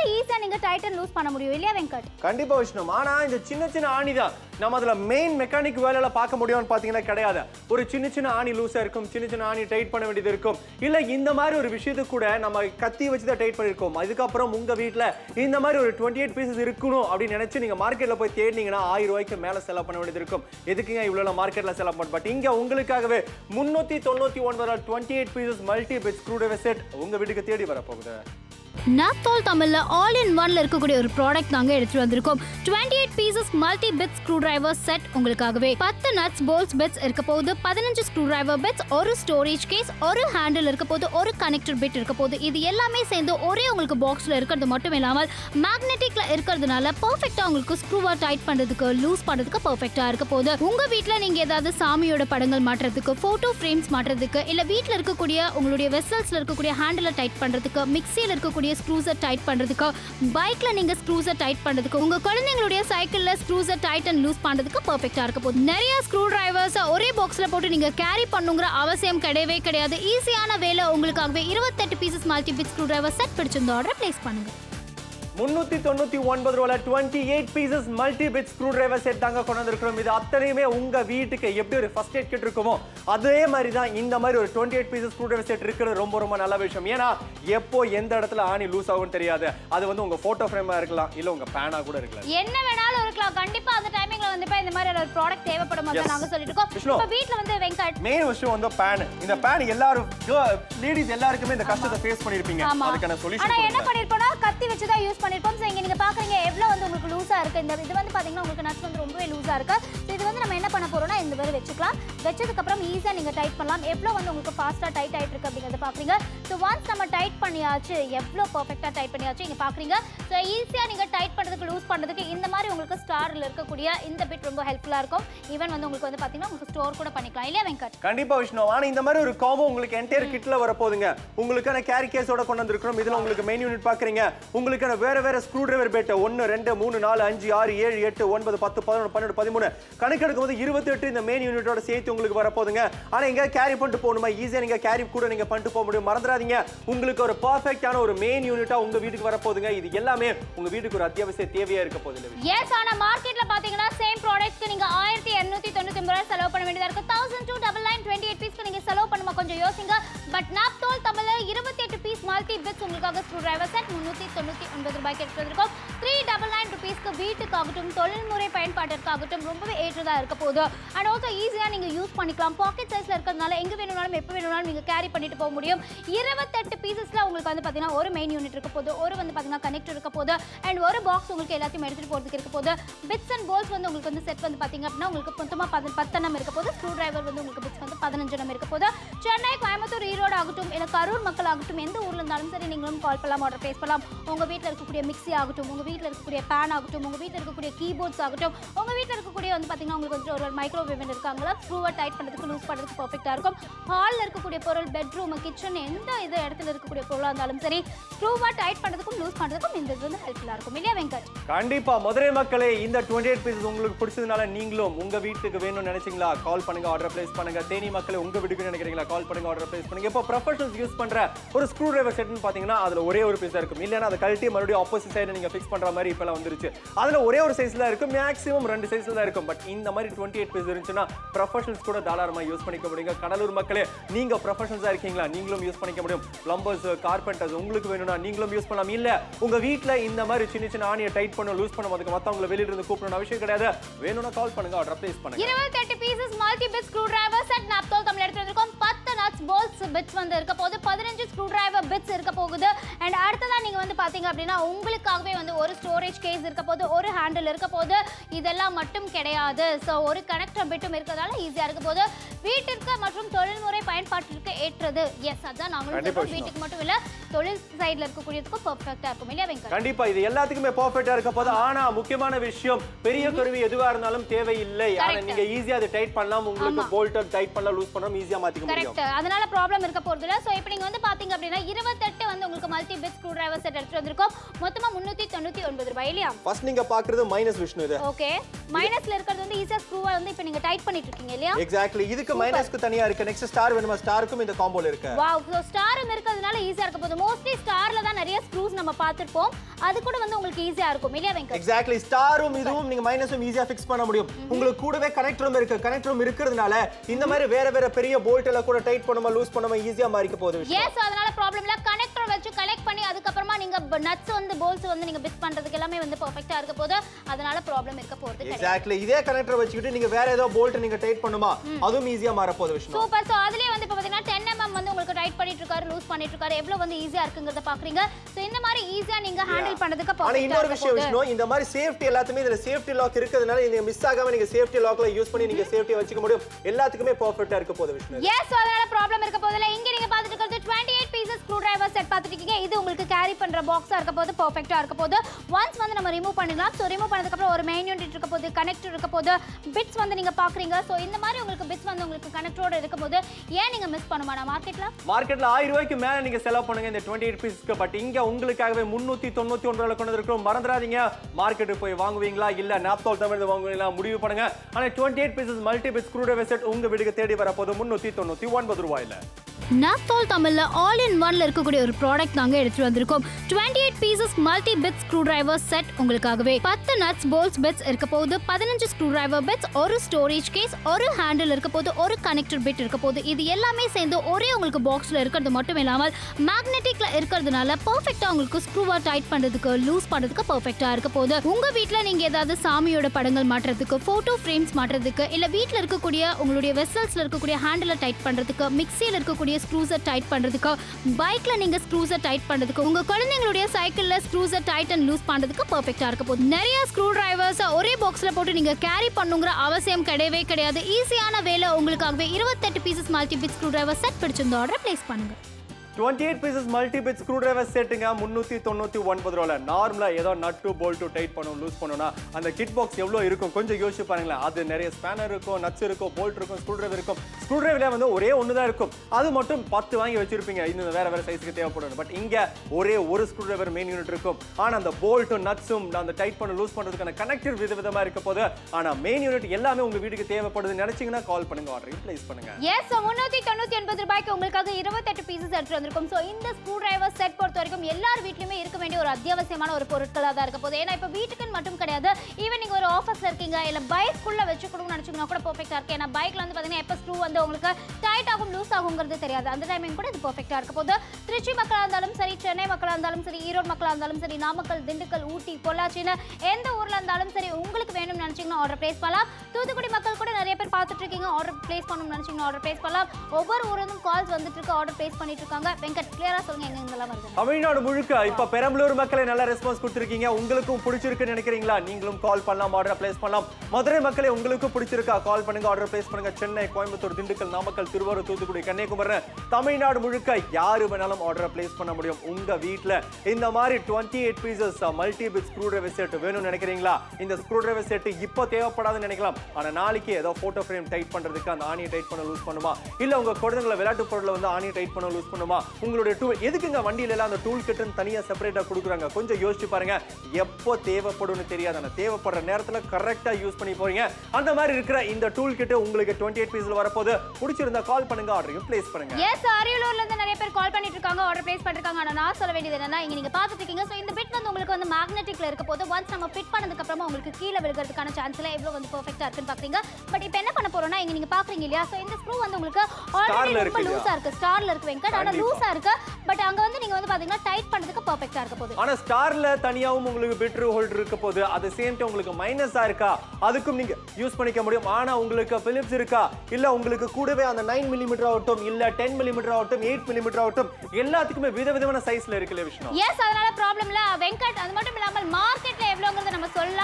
Speaker 3: ஈஸியா நீங்க டைட்டன் லூஸ் பண்ண முடியும் இல்லையா வெங்கட்
Speaker 2: கண்டிப்பா விஷ்ணு ஆனா இந்த சின்ன சின்ன ஆணி தான் நம்ம அதுல மெயின் மெக்கானிக் வேலையில பார்க்க முடியும்னு பாத்தீங்கன்னா கிடையாது ஒரு சின்ன சின்ன ஆணி லூஸா இருக்கும் சின்ன சின்ன ஆணி டைட் பண்ண வேண்டியது இருக்கும் இல்ல இந்த மாதிரி ஒரு விஷயத்துக்கு கூட நம்ம கத்தி வச்சு தான் டைட் பண்ணிருக்கோம் அதுக்கப்புறம் உங்க வீட்ல இந்த மாதிரி ஒரு டுவெண்ட்டி எயிட் பீசஸ் இருக்கணும் அப்படின்னு நினைச்சு நீங்க மார்க்கெட்ல போய் தேடினீங்கன்னா ஆயிரம் ரூபாய்க்கு மேல செலவு பண்ண வேண்டியது இருக்கும் எதுக்குங்க இவ்வளவு மார்க்கெட்ல செலவு பண்ண பட் இங்க உங்களுக்காகவே முன்னூத்தி தொண்ணூத்தி ஒன்பது twenty eight pieces multi bit screw driver set உங்க வீட்டுக்கு தேடி வர போகுது
Speaker 1: நாப்தோல் தமிழ்ல ஆல் இன் ஒன்ல இருக்கக்கூடிய ஒரு ப்ராடக்ட் நாங்க எடுத்துட்டு வந்திருக்கோம் 28 eight pieces multi bit screw driver set உங்களுக்காகவே பத்து நட்ஸ் போல்ஸ் பிட்ஸ் இருக்க போகுது பதினஞ்சு ஸ்க்ரூ டிரைவர் பிட்ஸ் ஒரு ஸ்டோரேஜ் கேஸ் ஒரு ஹேண்டில் இருக்க போது ஒரு கனெக்டர் பிட் இருக்க போது இது எல்லாமே சேர்ந்து ஒரே உங்களுக்கு பாக்ஸ்ல இருக்கிறது மட்டும் இல்லாமல் மேக்னெட்டிக்ல இருக்கிறதுனால பர்ஃபெக்ட்டா உங்களுக்கு ஸ்க்ரூவா டைட் பண்றதுக்கு லூஸ் பண்றதுக்கு பர்ஃபெக்ட்டா இருக்க போகுது உங்க வீட்ல நீங்க ஏதாவது சாமியோட படங்கள் மாட்டுறதுக்கு போட்டோ ஃப்ரேம்ஸ் மாட்டுறதுக்கு இல்ல வீட்ல இருக்கக்கூடிய உங்களுடைய வெசல்ஸ்ல இருக்கக்கூடிய ஹேண்டில டைட் பண்றதுக்கு மிக்சியில இருக்கக்கூடிய ஸ்க்ரூஸை டைட் பண்றதுக்கு பைக்ல நீங்க ஸ்க்ரூஸை டைட் பண்றதுக்கு உங்க குழந்தைங்களுடைய சைக்கிள்ல ஸ்க்ரூஸை டைட் அண்ட் லூஸ் பண்றதுக்கு பர்ஃபெக்ட்டா இருக்க போகுது நிறைய ஸ்க்ரூ டிரைவர்ஸ் ஒரே பாக்ஸ்ல போட்டு நீங்க கேரி பண்ணுங்கிற அவசியம் கிடையவே கிடையாது ஈஸியான வேலை உங்களுக்காகவே இருபத்தெட்டு pieces multi bit screw driver set பிடிச்சிருந்த ஆர்டர் பிளேஸ் பண்ணுங்க
Speaker 2: முன்னூத்தி தொண்ணூத்தி ஒன்பது ரூபாய் twenty eight pieces multi bit screw driver set தாங்க கொண்டு வந்திருக்கிறோம் இது அத்தனையுமே உங்க வீட்டுக்கு எப்படி ஒரு ஃபர்ஸ்ட் எய்ட் கிட் இருக்குமோ அதே மாதிரி தான் இந்த மாதிரி ஒரு twenty eight pieces screw driver set இருக்கிறது ரொம்ப ரொம்ப நல்ல விஷயம் ஏன்னா எப்போ எந்த இடத்துல ஆணி லூஸ் ஆகும்னு தெரியாது அது வந்து உங்க போட்டோ ஃப்ரேமா இருக்கலாம் இல்ல உங்க பேனா கூட இருக்கலாம்
Speaker 3: என்ன வேணாலும் இருக்கலாம் கண்டிப்பா அந்த டைமிங்ல வந்து இப்ப இந்த மாதிரி ஒரு ப்ராடக்ட் தேவைப்படும் போது
Speaker 2: Yes.
Speaker 3: நாங்க சொல்லிட்டு இருக்கோம்
Speaker 2: விஷ்ணு.
Speaker 3: இப்ப வீட்ல வந்து வெங்கட்
Speaker 2: மெயின் விஷயம் வந்து பேன் இந்த பேன் எல்லாரும் லேடிஸ் எல்லாருக்குமே இந்த கஷ்டத்தை ஃபேஸ் பண்ணிருப்பீங்க
Speaker 3: ஆமா
Speaker 2: அதுக்கான
Speaker 3: ஆனா
Speaker 2: சொல்யூஷன்
Speaker 3: என்ன பண்ணிருப்போம்னா கத்தி வச்சு தான் யூஸ் பண்ணிருப்போம் சோ இங்க நீங்க பாக்குறீங்க எவ்வளவு வந்து உங்களுக்கு லூசா இருக்கு இந்த இது வந்து பாத்தீங்கன்னா உங்களுக்கு நட்ஸ் வந்து ரொம்பவே லூசா இருக்கு So இது வந்து நம்ம என்ன பண்ண போறோம்னா இந்த மாதிரி வச்சுக்கலாம் வச்சதுக்கு அப்புறம் ஈஸியா நீங்க டைட் பண்ணலாம் எவ்வளவு வந்து உங்களுக்கு ஃபாஸ்டா டைட் ஆயிட்டு இருக்கு அப்படிங்கறத பாக்குறீங்க ஸோ ஒன்ஸ் நம்ம டைட் பண்ணியாச்சு எவ்வளவு பர்ஃபெக்ட்டா டைட் பண்ணியாச்சு இங்க பாக்குறீங்க ஸோ ஈஸியா நீங்க டைட் பண்றதுக்கு லூஸ் பண்றதுக்கு இந்த மாதிரி உங்களுக்கு ஸ்டார்ல இருக்கக்கூடிய இந்த பிட் ரொம்ப ஹெல்ப்ஃபுல்லா இருக்கும் ஈவன் வந்து உங்களுக்கு வந்து பாத்தீங்கன்னா உங்களுக்கு ஸ்டோர் கூட பண்ணிக்கலாம் இல்லையா வெங்கட்
Speaker 2: கண்டிப்பா விஷ்ணு ஆனா இந்த மாதிரி ஒரு காம்போ உங்களுக்கு என்டையர் கிட்ல வர போதுங்க உங்களுக்கான கேரி கேஸோட கொண்டு வந்திருக்கிறோம் இதுல உங்களுக்கு மெயின் யூனிட் பாக்குறீங்க உங்களுக்கான வேற வேற ஸ்க்ரூ டிரைவர் பேட் ஒன்னு ரெண்டு மூணு நாலு அஞ்சு ஆறு ஏழு எட்டு ஒன்பது பத்து பதினொன்று பன்னெண்டு பதிமூணு கணக்கெடுக்கும் போது இருபத்தெட்டு இந்த மெயின் யூனிட்டோட சேர்த்து உங்களுக்கு வர போதுங்க ஆனா எங்க கேரி பண்ணிட்டு போகணுமா ஈஸியா நீங்க கேரி கூட நீங்க பண்ணிட்டு போக முடியும் மறந்துடாதீங்க உங்களுக்கு ஒரு பர்ஃபெக்டான ஒரு மெயின் யூனிட்டா உங்க வீட்டுக்கு வர போதுங்க இது எல்லாமே உங்க வீட்டுக்கு ஒரு அத்தியாவசிய தேவையா இருக்க போகுது இல்ல
Speaker 3: எஸ் ஆனா மார்க்கெட்ல பாத்தீங்கன்னா சேம் ப்ராடக்ட்க்கு நீங்க ஆயிரத்தி இருநூத்தி தொண்ணூத்தி ஒன்பது ரூபாய் செலவு பண்ண வேண்டியதா இருக்கு thousand two double nine twenty eight பீஸ்க்கு நீங்க செலவு பண்ணுமா கொஞ்சம் யோசிங்க பட் நாப்தோல் தமிழ்ல இருபத்தி எட்டு பீஸ் மல்டி பிட்ஸ் உங்களுக்காக ஸ்க்ரூ டிரைவர் செட் முன்னூத்தி தொண்ணூத்தி ஒன்பது ரூபாய்க்கு எடுத்து வந்திருக்கோம் த்ரீ டபுள் நைன் ருபீஸ்க்கு வீட்டுக்காகட்டும் தொழில்முறை பயன்பாட்டிற்காகட்டும் ரொம்பவே ஏற்றதா இருக்க போகுது அண்ட் ஆல்சோ ஈஸியா நீங்க யூஸ் பண்ணிக்கலாம் பாக்கெட் சைஸ்ல இருக்கிறதுனால எங்க வேணும்னாலும் எப்போ வேணும்னாலும் நீங்க கேரி பண்ணிட்டு போக முடியும் இருபத்தெட்டு பீசஸ்ல உங்களுக்கு வந்து பாத்தீங்கன்னா ஒரு மெயின் யூனிட் இருக்க போது ஒரு வந்து பாத்தீங்கன்னா கனெக்டர் இருக்க போது அண்ட் ஒரு பாக்ஸ் உங்களுக்கு எல்லாத்தையும் எடுத்துட்டு போறதுக்கு இருக்க போது பிட்ஸ் அண்ட் போல்ஸ் வந்து உங்களுக்கு வந்து செட் வந்து பாத்தீங்க அப்படின்னா உங்களுக்கு மொத்தமா பத பத்தெண்ணம் இருக்க போது ஸ்க்ரூ டிரைவர் வந்து உங்களுக்கு பிட்ஸ் வந்து பதினஞ்சு எண்ணம் இருக்க போது சென்னை கோயம்புத்தூர் ஈரோடு ஆகட்டும் இல்ல கரூர் மக்கள் ஆகட்டும் எந்த ஊர்ல இருந்தாலும் சரி நீங்களும் கால் பண்ணலாம் ஆர்டர் பேஸ் பண்ணலாம் உங்க வீட்ல இருக்கக்கூடிய மிக்ஸி ஆகட்டும் உங்க வீட்ல இருக்கக்கூடிய பேன் ஆகட்டும் உங்க வீட்ல இருக்கக்கூடிய கீபோர்ட்ஸ் ஆகட்டும் உங்க வீட்ல இருக்கக்கூடிய வந்து பாத்தீங்கன்னா உங்களுக்கு வந்து ஒரு மைக்ரோவேவ் இருக்காங்களா ஸ்க்ரூவை டைட் பண்றதுக்கு லூஸ் பண்றதுக்கு பர்ஃபெக்ட்டா இருக்கும் ஹால்ல இருக்கக்கூடிய பொருள் பெட்ரூம் கிச்சன் எந்த இது இடத்துல இருக்கக்கூடிய பொருளா இருந்தாலும் சரி ஸ்க்ரூவை டைட் பண்றதுக்கும் லூஸ் பண்றதுக்கும் இந்த இது வந்து ஹெல்ப்ஃபுல்லா இருக்கும் இல்லையா வெங்கட்
Speaker 2: கண்டிப்பா மதுரை மக்களே இந்த டுவெண்ட்டி எயிட் பீசஸ் உங்களுக்கு பிடிச்சதுனால நீங்களும் உங்க வீட்டுக்கு வேணும்னு நினைச்சீங்களா கால் பண்ணுங்க ஆர்டர் பிளேஸ் பண்ணுங்க தேனி மக்களே உங்க வீட்டுக்கு நினைக்கிறீங்களா கால் பண்ணுங்க ஆர்டர் பிளேஸ் பண்ணுங்க இப்போ ப்ரொஃபஷனல்ஸ் யூஸ் பண்ற ஒரு ஸ்க்ரூ டிரைவர் செட்னு பாத்தீங்கன்னா அதுல ஒரே ஒரு பீஸா இருக்கும் இல்லைன்னா அதை கழட்டி மறுபடியும் ஆப்போசிட் சைடு நீங்க ஃபிக்ஸ் பண்ற மாதிரி இப்பெல்லாம் வந்துருச்சு அதுல ஒரே ஒரு சைஸ்ல இருக்கும் மேக்ஸிமம் ரெண்டு சைஸ்ல தான் இருக்கும் பட் இந்த மாதிரி டுவெண்ட்டி எயிட் பீஸ் இருந்துச்சுன்னா ப்ரொஃபஷனல்ஸ் கூட தாராளமா யூஸ் பண்ணிக்க முடியுங்க கடலூர் மக்களே நீங்க ப்ரொஃபஷனல்ஸா இருக்கீங்களா நீங்களும் யூஸ் பண்ணிக்க முடியும் பிளம்பர்ஸ் கார்பெண்டர்ஸ் உங்களுக்கு வேணும்னா நீங்களும் யூஸ் பண்ணலாம் இல்ல உங்க வீட்ல இந்த மாதிரி சின்ன சின்ன ஆணியை டைட் பண்ண லூஸ் பண்ண அதுக்கு மத்தவங்களை வெளியில இருந்து கூப்பிடணும் அவசியம் கிடையாது வேணும்னா கால் பண்ணுங்க ஆர்டர் பிளேஸ் பண்ணுங்க
Speaker 3: இருபத்தெட்டு pieces multi bit screw driver set Naaptol Tamil எடுத்து வந்திருக்கோம் பத்து நட்ஸ் போல்ஸ் பிட்ஸ் வந்து இருக்க போகுது பதினஞ்சு ஸ்க்ரூ டிரைவர் பிட்ஸ் இருக்க போகுது அண்ட் அடுத்ததா நீங்க வந்து பாத்தீங்க அப்படின்னா உங்களுக்காகவே வந்து ஒரு ஸ்டோரேஜ் கேஸ் இருக்க போது ஒரு ஹேண்டில் இருக்க போது இதெல்லாம் மட்டும் கிடையாது ஸோ ஒரு கனெக்டர் பிட்டும் இருக்கிறதால ஈஸியா இருக்க போது வீட்டிற்கு மற்றும் தொழில்முறை பயன்பாட்டிற்கு ஏற்றது எஸ் அதான் நாங்களும்
Speaker 2: கண்டிப்பா
Speaker 3: சொல்றோம் வீட்டுக்கு மட்டும் இல்ல தொழில் சைடுல இருக்கக்கூடியதுக்கும் பர்ஃபெக்டா இருக்கும் இல்லையா வெங்கட்
Speaker 2: கண்டிப்பா இது எல்லாத்துக்குமே பர்ஃபெக்ட்டா இருக்க போது ஆனா முக்கியமான விஷயம் பெரிய கருவி எதுவா இருந்தாலும் தேவையில்லை ஆனா
Speaker 3: Correct.
Speaker 2: நீங்க ஈஸியா அதை டைட் பண்ணலாம் உங்களுக்கு போல்ட் டைட் பண்ணலாம் லூஸ் பண்ணலாம் ஈஸியா மாத்திக்க முடியும்
Speaker 3: கரெக்ட் அது அதனால ப்ராப்ளம் இருக்க போறது இல்ல ஸோ இப்போ நீங்க வந்து பாத்தீங்க அப்படின்னா இருபத்தெட்டு வந்து உங்களுக்கு multi bit screw driver set எடுத்துட்டு வந்திருக்கோம் மொத்தமா முன்னூத்தி தொண்ணூத்தி ஒன்பது ரூபாய் இல்லையா
Speaker 2: ஃபர்ஸ்ட் நீங்க பாக்குறது மைனஸ் விஷ்ணு இது
Speaker 3: ஓகே மைனஸ்ல இருக்கிறது வந்து ஈஸியா ஸ்க்ரூவா வந்து இப்போ நீங்க டைட் பண்ணிட்டு இருக்கீங்க இல்லையா
Speaker 2: எக்ஸாக்ட்லி இதுக்கு மைனஸ்க்கு தனியா இருக்கு நெக்ஸ்ட் ஸ்டார் வேணுமா ஸ்டாருக்கும் இந்த காம்போல இருக்கு
Speaker 3: வாவ் ஸோ ஸ்டாரும் இருக்கிறதுனால ஈஸியா இருக்க போகுது மோஸ்ட்லி ஸ்டார்ல தான் நிறைய ஸ்க்ரூஸ் நம்ம பார்த்திருப்போம் அது கூட வந்து உங்களுக்கு ஈஸியா இருக்கும் இல்லையா வெங்கட்
Speaker 2: எக்ஸாக்ட்லி ஸ்டாரும் இதுவும் நீங்க மைனஸும் ஈஸியா ஃபிக்ஸ் பண்ண முடியும் உங்களுக்கு கூடவே கனெக்டரும் இருக்கு கனெக்டரும் இருக்கிறதுனால இந்த மாதிரி வேற வேற பெரிய போல்ட் எல்லாம் கூட டைட் பண்ணாம லூஸ் பண்ணாம ஈஸியா மாறிக்க போகுது விஷ்ணு
Speaker 3: எஸ் அதனால ப்ராப்ளம் இல்ல கனெக்டர் வச்சு கலெக்ட் பண்ணி அதுக்கப்புறமா நீங்க நட்ஸ் வந்து போல்ஸ் வந்து நீங்க பிட் பண்றதுக்கு எல்லாமே வந்து பெர்ஃபெக்ட்டா இருக்க போது அதனால ப்ராப்ளம் இருக்க போறது கிடையாது
Speaker 2: எக்ஸாக்ட்லி இதே கனெக்டர் வச்சுக்கிட்டு நீங்க வேற ஏதோ போல்ட் நீங்க டைட் பண்ணுமா அதுவும் ஈஸியா மாற போகுது விஷ்ணு
Speaker 3: சூப்பர் ஸோ அதுலயே வந்து இப்போ பார்த்தீங்கன்னா டென் எம்எம் வந்து உங்களுக்கு டைட் பண்ணிட்டு இருக்காரு லூஸ் பண்ணிட்டு இருக்காரு எவ்வளவு வந்து ஈஸியா இருக்குங்கிறத பாக்குறீங்க ஸோ இந்த மாதிரி ஈஸியா நீங்க ஹேண்டில் பண்ணதுக்கு
Speaker 2: ஆனா
Speaker 3: perfect ஆ
Speaker 2: இன்னொரு
Speaker 3: இருக்க
Speaker 2: விஷயம்
Speaker 3: போகுது.
Speaker 2: விஷ்ணு இந்த மாதிரி சேஃப்டி எல்லாத்துமே இதுல சேஃப்டி லாக் இருக்கிறதுனால நீங்க மிஸ் ஆகாம நீங்க சேஃப்டி லாக்ல யூஸ் பண்ணி நீங்க சேஃப்டியா வச்சுக்க முடியும் எல்லாத்துக்குமே பெர்ஃபெக்ட்டா இருக்க போகுது விஷ்ணு
Speaker 3: எஸ் அதனால ப்ராப்ளம் இருக்க போதில்ல இங்க நீங்க பார்த்துட்டு இருக்கிறது 28 eight pieces screw driver set பார்த்துட்டு இருக்கீங்க இது உங்களுக்கு கேரி பண்ற பாக்ஸா இருக்க போது பெர்ஃபெக்ட்டா இருக்க போது ஒன்ஸ் வந்து நம்ம ரிமூவ் பண்ணிடலாம் ஸோ ரிமூவ் பண்ணதுக்கு அப்புறம் ஒரு மெயின் யூனிட் இருக்க போது கனெக்டர் இருக்க போது பிட்ஸ் வந்து நீங்க பாக்குறீங்க ஸோ இந்த மாதிரி உங்களுக்கு பிட்ஸ் வந்து உங்களுக்கு கனெக்டரோட இருக்கும் போது ஏன் நீங்க மிஸ் பண்ணுமாடா மார்க்கெட்ல
Speaker 2: மார்க்கெட்ல ஆயிரம் ரூபாய்க்கு மேல நீங்க செலவு பண்ணுங்க இந்த டுவெண்ட்டி எயிட் பீஸ்க்கு பட் இங்க உங்களுக்காகவே முன்னூத்தி தொண்ணூத்தி ஒன்று கொண்டு வந்திருக்கோம் மறந்துடாதீங்க மார்க்கெட்டுக்கு போய் வாங்குவீங்களா இல்ல நாப்தால் தமிழ் வாங்குவீங்களா முடிவு பண்ணுங்க ஆனா twenty eight pieces multi piece screw driver set உங்க வீட்டுக்கு தேடி வர போது முன்னூத்தி தொண்ணூத்தி ஒன்பது ரூபாயில
Speaker 1: நாப்தோல் தமிழ்ல ஆல் இன் ஒன்ல இருக்கக்கூடிய ஒரு ப்ராடக்ட் நாங்க எடுத்துட்டு வந்திருக்கோம் 28 eight pieces multi bit screw driver set உங்களுக்காகவே பத்து நட்ஸ் போல்ஸ் பிட்ஸ் இருக்க போது பதினஞ்சு ஸ்க்ரூ டிரைவர் பிட்ஸ் ஒரு ஸ்டோரேஜ் கேஸ் ஒரு ஹேண்டில் இருக்க போது ஒரு கனெக்டர் பிட் இருக்க போது இது எல்லாமே சேர்ந்து ஒரே உங்களுக்கு பாக்ஸ்ல இருக்கிறது மட்டும் இல்லாமல் மேக்னெட்டிக்ல இருக்கிறதுனால பர்ஃபெக்ட்டா உங்களுக்கு ஸ்க்ரூவா டைட் பண்றதுக்கு லூஸ் பண்றதுக்கு பர்ஃபெக்ட்டா இருக்க போது உங்க வீட்ல நீங்க ஏதாவது சாமியோட படங்கள் மாட்டுறதுக்கு போட்டோ ஃப்ரேம்ஸ் மாட்டுறதுக்கு இல்ல வீட்ல இருக்கக்கூடிய உங்களுடைய வெசல்ஸ்ல இருக்கக்கூடிய ஹேண்டில் டைட் பண்றதுக்கு மிக்சியில் இருக்கக்கூடிய ஸ்க்ரூஸை டைட் பண்றதுக்கு பைக்ல நீங்க ஸ்க்ரூஸை டைட் பண்றதுக்கு உங்க குழந்தைங்களுடைய சைக்கிள்ல ஸ்க்ரூஸை டைட் அண்ட் லூஸ் பண்றதுக்கு பர்ஃபெக்ட்டா இருக்க போகுது நிறைய ஸ்க்ரூ டிரைவர்ஸ் ஒரே பாக்ஸ்ல போட்டு நீங்க கேரி பண்ணுங்கிற அவசியம் கிடையவே கிடையாது ஈஸியான வேலை உங்களுக்காகவே இருபத்தெட்டு pieces multi bit screw driver set பிடிச்சிருந்த ஆர்டர் பிளேஸ் பண்ணுங்க
Speaker 2: twenty eight pieces multi bit screw driver செட்டுங்க முந்நூற்றி தொண்ணூற்றி ஒன்பது ரூபாயில் நார்மலாக ஏதோ நட்டு போல்ட்டு டைட் பண்ணும் லூஸ் பண்ணணும்னா அந்த கிட் பாக்ஸ் எவ்வளோ இருக்கும் கொஞ்சம் யோசிச்சு பாருங்களேன் அது நிறைய ஸ்பேனர் இருக்கும் நட்ஸ் இருக்கும் போல்ட் இருக்கும் ஸ்க்ரூ டிரைவர் இருக்கும் ஸ்க்ரூ டிரைவர்ல வந்து ஒரே ஒன்று தான் இருக்கும் அது மட்டும் பத்து வாங்கி வச்சிருப்பீங்க இன்னும் வேற வேற சைஸ்க்கு தேவைப்படும் பட் இங்கே ஒரே ஒரு ஸ்க்ரூ டிரைவர் மெயின் யூனிட் இருக்கும் ஆனால் அந்த போல்ட்டும் நட்ஸும் அந்த டைட் பண்ண லூஸ் பண்ணுறதுக்கான கனெக்டர் வித விதமாக இருக்க போது ஆனால் மெயின் யூனிட் எல்லாமே உங்கள் வீட்டுக்கு தேவைப்படுது நினச்சிங்கன்னா கால் பண்ணுங்க ஆர்டர் பிளேஸ் பண்ணுங்க
Speaker 3: எஸ் முன்னூத்தி தொண்ணூத்தி ஒன்பது ரூபாய்க்கு உங்களுக்காக இருபத்தெட்டு பீசஸ் எடுத்து வந்திருக்கும் ஸோ இந்த ஸ்க்ரூ டிரைவர் செட் பொறுத்த வரைக்கும் எல்லார் வீட்லயுமே இருக்க வேண்டிய ஒரு அத்தியாவசியமான ஒரு பொருட்களாக தான் இருக்க போகுது ஏன்னா இப்போ வீட்டுக்குன்னு மட்டும் கிடையாது ஈவன் நீங்க ஒரு ஆஃபீஸ்ல இருக்கீங்க இல்ல பைக்குள்ள வச்சுக்கணும்னு நினைச்சீங்கன்னா கூட பெர்ஃபெக்டா இருக்கு ஏன்னா பைக்ல வந்து பாத்தீங்கன்னா எப்போ ஸ்க்ரூ வந்து உங்களுக்கு டைட் ஆகும் லூஸ் ஆகுங்கிறது தெரியாது அந்த டைமிங் கூட இது பெர்ஃபெக்டா இருக்க போகுது திருச்சி மக்களா இருந்தாலும் சரி சென்னை மக்களா இருந்தாலும் சரி ஈரோடு மக்களா இருந்தாலும் சரி நாமக்கல் திண்டுக்கல் ஊட்டி பொள்ளாச்சின்னு எந்த ஊர்ல இருந்தாலும் சரி உங்களுக்கு வேணும்னு நினைச்சீங்கன்னா ஆர்டர் பிளேஸ் பண்ணலாம் தூத்துக்குடி மக்கள் கூட நிறைய பேர் பார்த்துட்டு இருக்கீங்க ஆர்டர் பிளேஸ் பண்ணணும்னு நினைச்சீங்கன்னா ஆர்டர் பிளேஸ் பண்ணலாம் ஒவ்வொரு ஊரிலும் கால்ஸ் வந்துட்டு இருக்கு ஆர்டர் பிளேஸ் பண்ணிட்டு இருக்காங்க வெங்கட் கிளியரா சொல்லுங்க எங்க இதெல்லாம் வருது
Speaker 2: தமிழ்நாடு முழுக்க இப்ப பெரம்பலூர் மக்களை நல்ல ரெஸ்பான்ஸ் கொடுத்துருக்கீங்க உங்களுக்கும் பிடிச்சிருக்குன்னு நினைக்கிறீங்களா நீங்களும் கால் பண்ணலாம் ஆர்டர் பிளேஸ் பண்ணலாம் மதுரை மக்களை உங்களுக்கு பிடிச்சிருக்கா கால் பண்ணுங்க ஆர்டர் பிளேஸ் பண்ணுங்க சென்னை கோயம்புத்தூர் திண்டுக்கல் நாமக்கல் திருவாரூர் தூத்துக்குடி கன்னியாகுமரி தமிழ்நாடு முழுக்க யாரு வேணாலும் ஆர்டர் பிளேஸ் பண்ண முடியும் உங்க வீட்ல இந்த மாதிரி twenty eight pieces multi bit screw driver set வேணும்னு நினைக்கிறீங்களா இந்த ஸ்க்ரூ டிரைவர் செட் இப்போ தேவைப்படாதுன்னு நினைக்கலாம் ஆனா நாளைக்கு ஏதோ போட்டோ ஃப்ரேம் டைட் பண்றதுக்கு அந்த ஆணியை டைட் பண்ண லூஸ் பண்ணுமா இல்ல உங்க குழந்தைங்களை விளையாட்டு பொருளை வந்து ஆணியை டைட் பண்ண லூஸ் பண்ணுமா உங்களுடைய டூ எதுக்குங்க வண்டியில எல்லாம் அந்த டூல் கிட்டுன்னு தனியா செப்பரேட்டா கொடுக்குறாங்க கொஞ்சம் யோசிச்சு பாருங்க எப்போ தேவைப்படும்னு தெரியாது ஆனா தேவைப்படுற நேரத்துல கரெக்டா யூஸ் பண்ணி போறீங்க அந்த மாதிரி இருக்கிற இந்த டூல் கிட்டு உங்களுக்கு டுவெண்ட்டி எயிட் பீஸ்ல வரப்போது பிடிச்சிருந்தா கால் பண்ணுங்க ஆர்டரையும் பிளேஸ் பண்ணுங்க
Speaker 3: எஸ் அரியலூர்ல இருந்து நிறைய பேர் கால் பண்ணிட்டு இருக்காங்க ஆர்டர் பிளேஸ் பண்ணிருக்காங்க ஆனா நான் சொல்ல வேண்டியது என்னன்னா இங்க நீங்க பாத்துட்டு இருக்கீங்க சோ இந்த பிட் வந்து உங்களுக்கு வந்து மேக்னெட்டிக்ல இருக்க போது ஒன்ஸ் நம்ம ஃபிட் பண்ணதுக்கு அப்புறமா உங்களுக்கு கீழே விழுகிறதுக்கான சான்ஸ் எல்லாம் எவ்வளவு வந்து பெர்ஃபெக்ட்டா இருக்குன்னு பாக்குறீங்க பட் இப்போ என்ன பண்ண போறோம்னா இங்க நீங்க பாக்குறீங்க இல்லையா சோ இந்த ஸ்க்ரூ வந்து உங்களுக்கு ஆல்ரெடி
Speaker 2: Starல
Speaker 3: ரொம்ப
Speaker 2: இருக்கு இல்லையா?
Speaker 3: லூசா இருக்கு ஸ்டார்ல இருக்கு வெங்கட் ஆனா
Speaker 2: கண்டிப்பா.
Speaker 3: லூசா இருக்கு பட் அங்க வந்து நீங்க வந்து பாத்தீங்கன்னா டைட் பண்ணதுக்கு பெர்ஃபெக்ட்டா இருக்க போகுது
Speaker 2: ஆனா ஸ்டார்ல தனியாவும் உங்களுக்கு பெட்ரு ஹோல்டர் இருக்க போது அது சேம் டைம் உங்களுக்கு மைனஸா இருக்கா அதுக்கும் நீங்க யூஸ் பண்ணிக்க முடியும் ஆனா உங்களுக்கு பிலிப்ஸ் இருக்கா இல்ல உங்களுக்கு கூடவே அந்த நைன் மில்லிமீட்டர் ஆகட்டும் இல்ல டென் மில்லிமீட்டர் ஆகட்டும் எயிட் மில்லிமீட்டர் ஆகட்டும் எல்லாத்துக்குமே விதவிதமான சைஸ்ல இருக்குல்ல விஷ்ணு
Speaker 3: எஸ் அதனால ப்ராப்ளம் இல்ல வெங்கட் அது மட்டும் இல்லாமல் மார்க்கெட்ல எவ்வளவுங்கிறத நம்ம சொல்லலாம்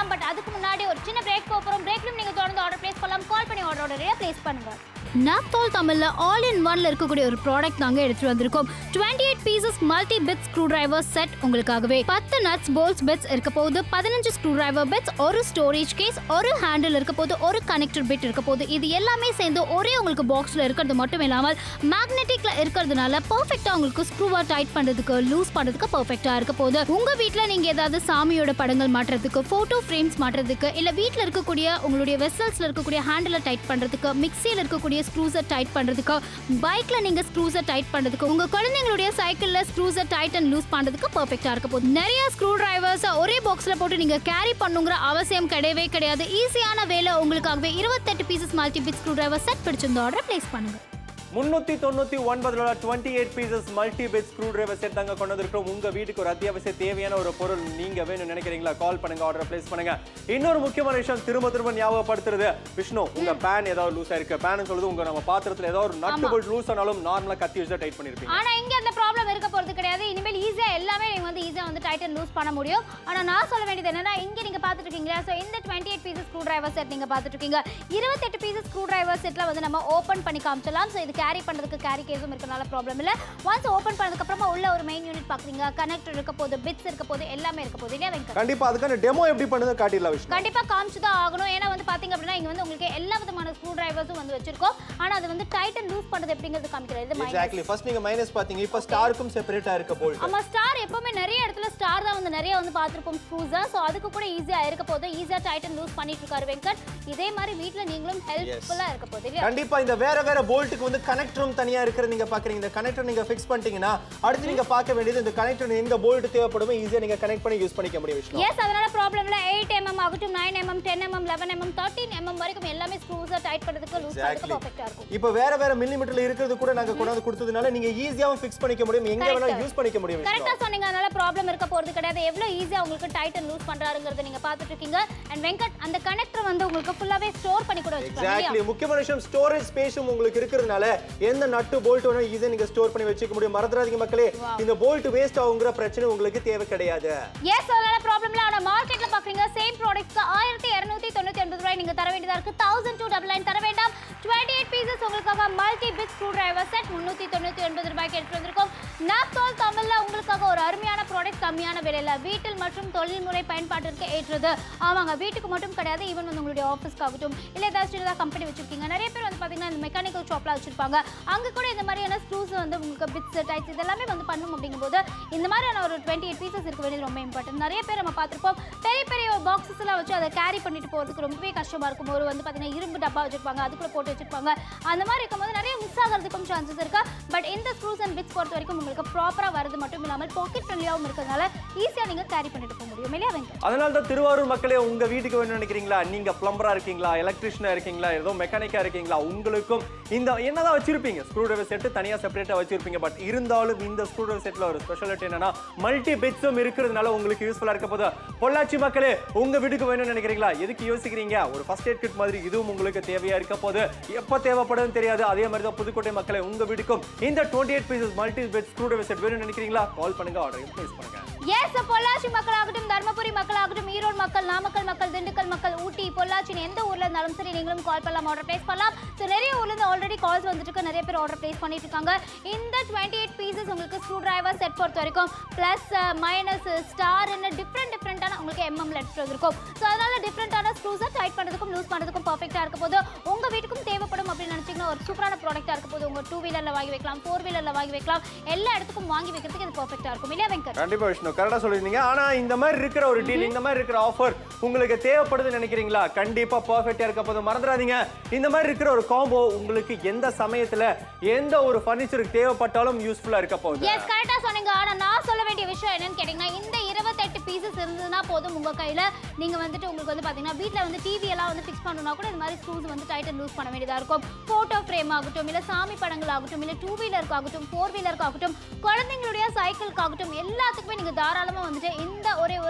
Speaker 3: பார்க்கலாம் பட் அதுக்கு முன்னாடி ஒரு சின்ன பிரேக் போகிறோம் பிரேக்லையும் நீங்கள் தொடர்ந்து ஆர்டர் ப்ளேஸ் பண்ணலாம் கால் பண்ணி ஆர்டர் ப்ளேஸ் பண்ணுங்க
Speaker 1: நாப்தோல் தமிழ்ல ஆல் இன் ஒன்ல இருக்கக்கூடிய ஒரு ப்ராடக்ட் நாங்க எடுத்துட்டு வந்திருக்கோம் 28 eight pieces multi bit screw driver set உங்களுக்காகவே பத்து நட்ஸ் போல்ஸ் பிட்ஸ் இருக்க போகுது பதினஞ்சு ஸ்க்ரூ டிரைவர் பிட்ஸ் ஒரு ஸ்டோரேஜ் கேஸ் ஒரு ஹேண்டில் இருக்க போது ஒரு கனெக்டர் பிட் இருக்க போது இது எல்லாமே சேர்ந்து ஒரே உங்களுக்கு பாக்ஸ்ல இருக்கிறது மட்டும் இல்லாமல் மேக்னெட்டிக்ல இருக்கிறதுனால பர்ஃபெக்ட்டா உங்களுக்கு ஸ்க்ரூவா டைட் பண்றதுக்கு லூஸ் பண்றதுக்கு பர்ஃபெக்ட்டா இருக்க போகுது உங்க வீட்ல நீங்க ஏதாவது சாமியோட படங்கள் மாட்டுறதுக்கு போட்டோ ஃப்ரேம்ஸ் மாட்டுறதுக்கு இல்ல வீட்ல இருக்கக்கூடிய உங்களுடைய வெசல்ஸ்ல இருக்கக்கூடிய ஹேண்டில டைட் பண்றதுக்கு மிக்சியில் இருக்கக்கூடிய ஸ்க்ரூஸை டைட் பண்றதுக்கு பைக்ல நீங்க ஸ்க்ரூஸை டைட் பண்றதுக்கு உங்க குழந்தைங்களுடைய சைக்கிள்ல ஸ்க்ரூஸை டைட் அண்ட் லூஸ் பண்றதுக்கு பர்ஃபெக்ட்டா இருக்க போகுது நிறைய ஸ்க்ரூ டிரைவர்ஸ் ஒரே பாக்ஸ்ல போட்டு நீங்க கேரி பண்ணுங்கிற அவசியம் கிடையவே கிடையாது ஈஸியான வேலை உங்களுக்காகவே இருபத்தெட்டு pieces multi bit screw driver set பிடிச்சிருந்த ஆர்டர் பிளேஸ் பண்ணுங்க
Speaker 2: முன்னூத்தி தொண்ணூத்தி ஒன்பதுல twenty eight pieces multi bit screw driver set தாங்க கொண்டு வந்திருக்கோம் உங்க வீட்டுக்கு ஒரு அத்தியாவசிய தேவையான ஒரு பொருள் நீங்க வேணும் நினைக்கிறீங்களா கால் பண்ணுங்க ஆர்டர் பிளேஸ் பண்ணுங்க இன்னொரு முக்கியமான விஷயம் திரும்ப திரும்ப ஞாபகப்படுத்துறது விஷ்ணு உங்க பேன் ஏதாவது லூஸ் ஆயிருக்கு பேன் சொல்லுது உங்க நம்ம பாத்திரத்துல ஏதாவது ஒரு நட்டு போல்ட் லூஸ் ஆனாலும் நார்மலா கத்தி வச்சு டைட் பண்ணிருப்பீங்க
Speaker 3: ஆனா இங்க அந்த ப்ராப்ளம் இருக்க போறது கிடையாது இனிமேல் ஈஸியா எல்லாமே நீங்க வந்து ஈஸியா வந்து டைட்டன் லூஸ் பண்ண முடியும் ஆனா நான் சொல்ல வேண்டியது என்னன்னா இங்க நீங்க பாத்துட்டு இருக்கீங்களா சோ இந்த 28 eight pieces screw driver set நீங்க பாத்துட்டு இருக்கீங்க இருபத்தெட்டு பீசஸ் ஸ்க்ரூ டிரைவர் செட்ல வந்து நம்ம ஓபன் பண்ணி காமிச்சலாம் சோ இது கேரி பண்றதுக்கு கேரி கேஸும் இருக்கனால ப்ராப்ளம் இல்ல ஒன்ஸ் ஓபன் பண்ணதுக்கு அப்புறமா உள்ள ஒரு மெயின் யூனிட் பாக்குறீங்க கனெக்டர் இருக்க போது பிட்ஸ் இருக்க போது எல்லாமே இருக்க போது இல்லையா வெங்கட்
Speaker 2: கண்டிப்பா அதுக்கான டெமோ எப்படி பண்ணுது காட்டிடலாம் விஷ்ணு
Speaker 3: கண்டிப்பா காமிச்சு தான் ஆகணும் ஏன்னா வந்து பாத்தீங்க அப்படின்னா இங்க வந்து உங்களுக்கு எல்லா விதமான ஸ்க்ரூ டிரைவர்ஸும் வந்து வச்சிருக்கோம் ஆனா அது வந்து டைட்டன் லூஸ் பண்றது எப்படிங்கிறது காமிக்கிறது இது minus.
Speaker 2: எக்ஸாக்ட்லி ஃபர்ஸ்ட் நீங்க மைனஸ் பாத்தீங்க இப்போ ஸ்டாருக்கும் செப்பரேட்டா இருக்க போல்ட்
Speaker 3: ஆமா ஸ்டார் எப்பவுமே நிறைய இடத்துல ஸ்டார் தான் வந்து நிறைய வந்து பார்த்துருப்போம் ஸ்க்ரூஸா ஸோ அதுக்கு கூட ஈஸியா இருக்க போது ஈஸியா டைட்டன் லூஸ் பண்ணிட்டு இருக்காரு வெங்கட் இதே மாதிரி வீட்ல நீங்களும் ஹெல்ப்ஃபுல்லா இருக்க போது இல்லையா
Speaker 2: கண்டிப்பா இந்த வேற வேற போல்ட்டுக்கு வந்து கனெக்டரும் தனியா இருக்கிற நீங்க பாக்குறீங்க இந்த கனெக்டர் நீங்க ஃபிக்ஸ் பண்ணிட்டீங்கன்னா அடுத்து நீங்க பார்க்க வேண்டியது இந்த கனெக்டர் எங்க போல்ட் தேவைப்படுமோ ஈஸியா நீங்க கனெக்ட் பண்ணி யூஸ் பண்ணிக்க முடியும் விஷ்ணு
Speaker 3: எஸ் அதனால ப்ராப்ளம் இல்ல எயிட் எம்எம் ஆகட்டும் nine mm ten mm eleven mm thirteen mm வரைக்கும் எல்லாமே ஸ்க்ரூஸா டைட் பண்றதுக்கு லூஸ் பண்றதுக்கு பர்ஃபெக்டா இருக்கும்
Speaker 2: இப்போ வேற வேற மில்லிமீட்டர்ல இருக்கிறது கூட நாங்க கொண்டாந்து கொடுத்ததுனால நீங்க ஈஸியாவும் ஃபிக்ஸ் பண்ணிக்க முடியும் எங்க
Speaker 3: Correct.
Speaker 2: வேணாலும் யூஸ் பண்ணிக்க முடியும் விஷ்ணு
Speaker 3: கரெக்டா சொன்னீங்க அதனால ப்ராப்ளம் இருக்க போறது கிடையாது எவ்வளவு ஈஸியா உங்களுக்கு டைட்டன் லூஸ் பண்றாருங்கிறத நீங்க பார்த்துட்டு இருக்கீங்க அண்ட் வெங்கட் அந்த கனெக்டர் வந்து உங்களுக்கு ஃபுல்லாவே ஸ்டோர் பண்ணி கூட வச்சுக்கலாம் இல்லையா
Speaker 2: எக்ஸாக்ட்லி முக்கியமான விஷயம் ஸ்டோரேஜ் ஸ்பேஸும் உங்களுக்கு இருக்கிறதுனால எந்த நட்டு போல்ட் வேணாலும் ஈஸியா நீங்க ஸ்டோர் பண்ணி வச்சுக்க முடியும் மறந்துடாதீங்க மக்களே இந்த போல்ட் வேஸ்ட் ஆகுங்கிற பிரச்சனை உங்களுக்கு தேவை கிடையாது
Speaker 3: எஸ் அதனால ப்ராப்ளம் இல்ல ஆனா மார்க்கெட்ல பாக்குறீங்க சேம் ப்ராடக்ட்ஸ்க்கு ஆயிரத்தி இருநூத்தி தொண்ணூத்தி ஒன்பது ரூபாய் நீங்க தர வேண்டியதா இருக்கு தௌசண்ட் டூ டபுள் நைன் தர வேண்டாம் டுவெண்ட்டி எயிட் பீசஸ் உங்களுக்காக multi bit screw driver set முன்னூத்தி தொண்ணூத்தி ஒன்பது ரூபாய்க்கு எடுத்து வந்திருக்கோம் நாப்தோல் தமிழ்ல உங்களுக்காக ஒரு அருமையான ப்ராடக்ட் கம்மியான விலையில வீட்டில் மற்றும் தொழில்முறை பயன்பாட்டிற்கு ஏற்றது ஆமாங்க வீட்டுக்கு மட்டும் கிடையாது ஈவன் வந்து உங்களுடைய ஆஃபீஸ்க்காகட்டும் இல்லை ஏதாச்சும் ஏதாவது கம்பெனி வச்சிருக்கீங்க நிறைய பேர் வந்து பார்த்தீங்கன்னா இந்த மெக்கானிக்கல் ஷாப்லாம் வச்சிருப்பாங்க அங்கே கூட இந்த மாதிரியான ஸ்க்ரூஸ் வந்து உங்களுக்கு பிட்ஸ் டைட்ஸ் இதெல்லாமே வந்து பண்ணும் அப்படிங்கும்போது இந்த மாதிரியான ஒரு டுவெண்ட்டி எயிட் பீசஸ் இருக்க வேண்டியது ரொம்ப இம்பார்ட்டன்ட் நிறைய பேர் நம்ம பார்த்துருப்போம் பெரிய பெரிய பாக்ஸஸ் எல்லாம் வச்சு அதை கேரி பண்ணிட்டு போகிறதுக்கு ரொம்பவே கஷ்டமா இருக்கும் ஒரு வந்து பார்த்தீங்கன்னா இரும்பு டப்பா வச்சிருப்பாங்க அதுக்குள்ள போட்டு வச்சிருப்பாங்க அந்த மாதிரி இருக்கும்போது நிறைய மிஸ் ஆகிறதுக்கும் சான்சஸ் இருக்கா பட் இந்த ஸ்க்ரூஸ் அண்ட் பிட்ஸ் பொறுத்த வரைக்கும் உங்களுக்கு ப்ராப்பராக வரது மட்டும் இல்லாமல் பாக்கெட் ஃப்ரெண்ட்லியாகவும் இருக்கிறதுனால ஈஸியாக நீங்கள் கேரி பண்ணிட்டு போக முடியும் இல்லையா வெங்கட்
Speaker 2: அதனால தான் திருவாரூர் மக்களே உங்க வீட்டுக்கு வேணும்னு நினைக்கிறீங்களா நீங்க பிளம்பரா இருக்கீங்களா எலக்ட்ரிஷியனா இருக்கீங்களா ஏதோ மெக்கானிக்கா இருக்கீங்களா உங்களுக்கும் இந்த என்னதான் வச்சிருப்பீங்க ஸ்க்ரூ டிரைவர் செட் தனியா செப்பரேட்டா வச்சிருப்பீங்க பட் இருந்தாலும் இந்த ஸ்க்ரூ டிரைவர் செட்ல ஒரு ஸ்பெஷாலிட்டி என்னன்னா மல்டி பிட்ஸும் இருக்கிறதுனால உங்களுக்கு யூஸ்ஃபுல்லா இருக்க போது பொள்ளாச்சி மக்களே உங்க வீட்டுக்கு வேணும்னு நினைக்கிறீங்களா எதுக்கு யோசிக்கிறீங்க ஒரு ஃபர்ஸ்ட் எய்ட் கிட் மாதிரி இதுவும் உங்களுக்கு தேவையா இருக்க போது எப்ப தேவைப்படுதுன்னு தெரியாது அதே மாதிரி தான் புதுக்கோட்டை மக்களே உங்க வீட்டுக்கும் இந்த twenty eight pieces multi bit screw driver set வேணும்னு நினைக்கிறீங்களா கால் பண்ணுங்க ஆர்டர் பிளேஸ் பண்ணுங்க
Speaker 3: எஸ் பொள்ளாச்சி மக்களாகட்டும் தர்மபுரி மக்களாகட்டும் ஈரோடு மக்கள் நாமக்கல் மக்கள் திண்டுக்கல் மக்கள் ஊட்டி பொள்ளாச்சி எந்த ஊர்ல இருந்தாலும் சரி நீங்களும் கால் பண்ணலாம் ஆர்டர் பிளேஸ் பண்ணலாம் ஸோ நிறைய ஊர்ல இருந்து ஆல்ரெடி கால்ஸ் வந்துட்டு இருக்கு நிறைய பேர் ஆர்டர் பிளேஸ் பண்ணிட்டு இருக்காங்க இந்த டுவெண்ட்டி எயிட் பீசஸ் உங்களுக்கு ஸ்க்ரூ டிரைவர் செட் பொறுத்த வரைக்கும் பிளஸ் மைனஸ் ஸ்டார் டிஃப்ரெண்ட் டிஃப்ரெண்டான உங்களுக்கு எம்எம்ல எடுத்துட்டு வந்திருக்கும் ஸோ அதனால டிஃப்ரெண்டான ஸ்க்ரூஸை டைட் பண்ணுறதுக்கும் லூஸ் பண்ணுறதுக்கும் பர்ஃபெக்டாக இருக்க போது உங்க வீட்டுக்கும் தேவைப்படும் அப்படின்னு நினைச்சீங்கன்னா ஒரு சூப்பரான ப்ராடக்ட்டாக இருக்க போது உங்க டூ வீலர்ல வாங்கி வைக்கலாம் ஃபோர் வீலர்ல வாங்கி வைக்கலாம் எல்லா இடத்துக்கும் வாங்கி வைக்கிறதுக்கு இது பர்ஃபெக்டாக இருக்கும் இல்லையா வெங்கட்
Speaker 2: கண்டிப்பா விஷ்ணு கரெக்டா சொல்லிருந்தீங்க ஆனா இந்த மாதிரி இருக்கிற ஒரு டீல் இந்த மாதிரி இருக்கிற ஆஃபர் உங்களுக்கு தேவைப்படுதுன்னு நினைக்கிறீங்களா கண்டிப்பா பர்ஃபெக்டா இருக்க போது மறந்துடாதீங்க இந்த மாதிரி இருக்கிற ஒரு காம்போ உங்களுக்கு எந்த சமயத்துல எந்த ஒரு ஃபர்னிச்சருக்கு தேவைப்பட்டாலும் யூஸ்ஃபுல்லா இருக்க போகுது
Speaker 3: எஸ் கரெக்டாக சொன்னீங்க ஆனால் நான் சொல்ல வேண்டிய விஷயம் என்னன்னு கேட்டிங்கன்னா இந்த இருபத்தெட்டு பீசஸ் இருந்ததுன்னா போதும் உங்கள் கையில் நீங்கள் வந்துட்டு உங்களுக்கு வந்து பார்த்தீங்கன்னா வீட்டில் வந்து டிவி எல்லாம் வந்து ஃபிக்ஸ் பண்ணணும்னா கூட இந்த மாதிரி ஸ்க்ரூஸ் வந்து டைட் அண்ட் லூஸ் பண்ண வேண்டியதாக இருக்கும் ஃபோட்டோ ஃப்ரேம் ஆகட்டும் இல்லை சாமி படங்கள் ஆகட்டும் இல்லை டூ வீலருக்கு ஆகட்டும் ஃபோர் வீலருக்கு ஆகட்டும் குழந்தைங்களுடைய சைக்கிளுக்கு ஆகட்டும் எல்லாத்துக்குமே நீங்கள் தாராளமாக வந்துட்டு இந்த ஒரே ஒரு ஸ்க்ரூ டிரைவர்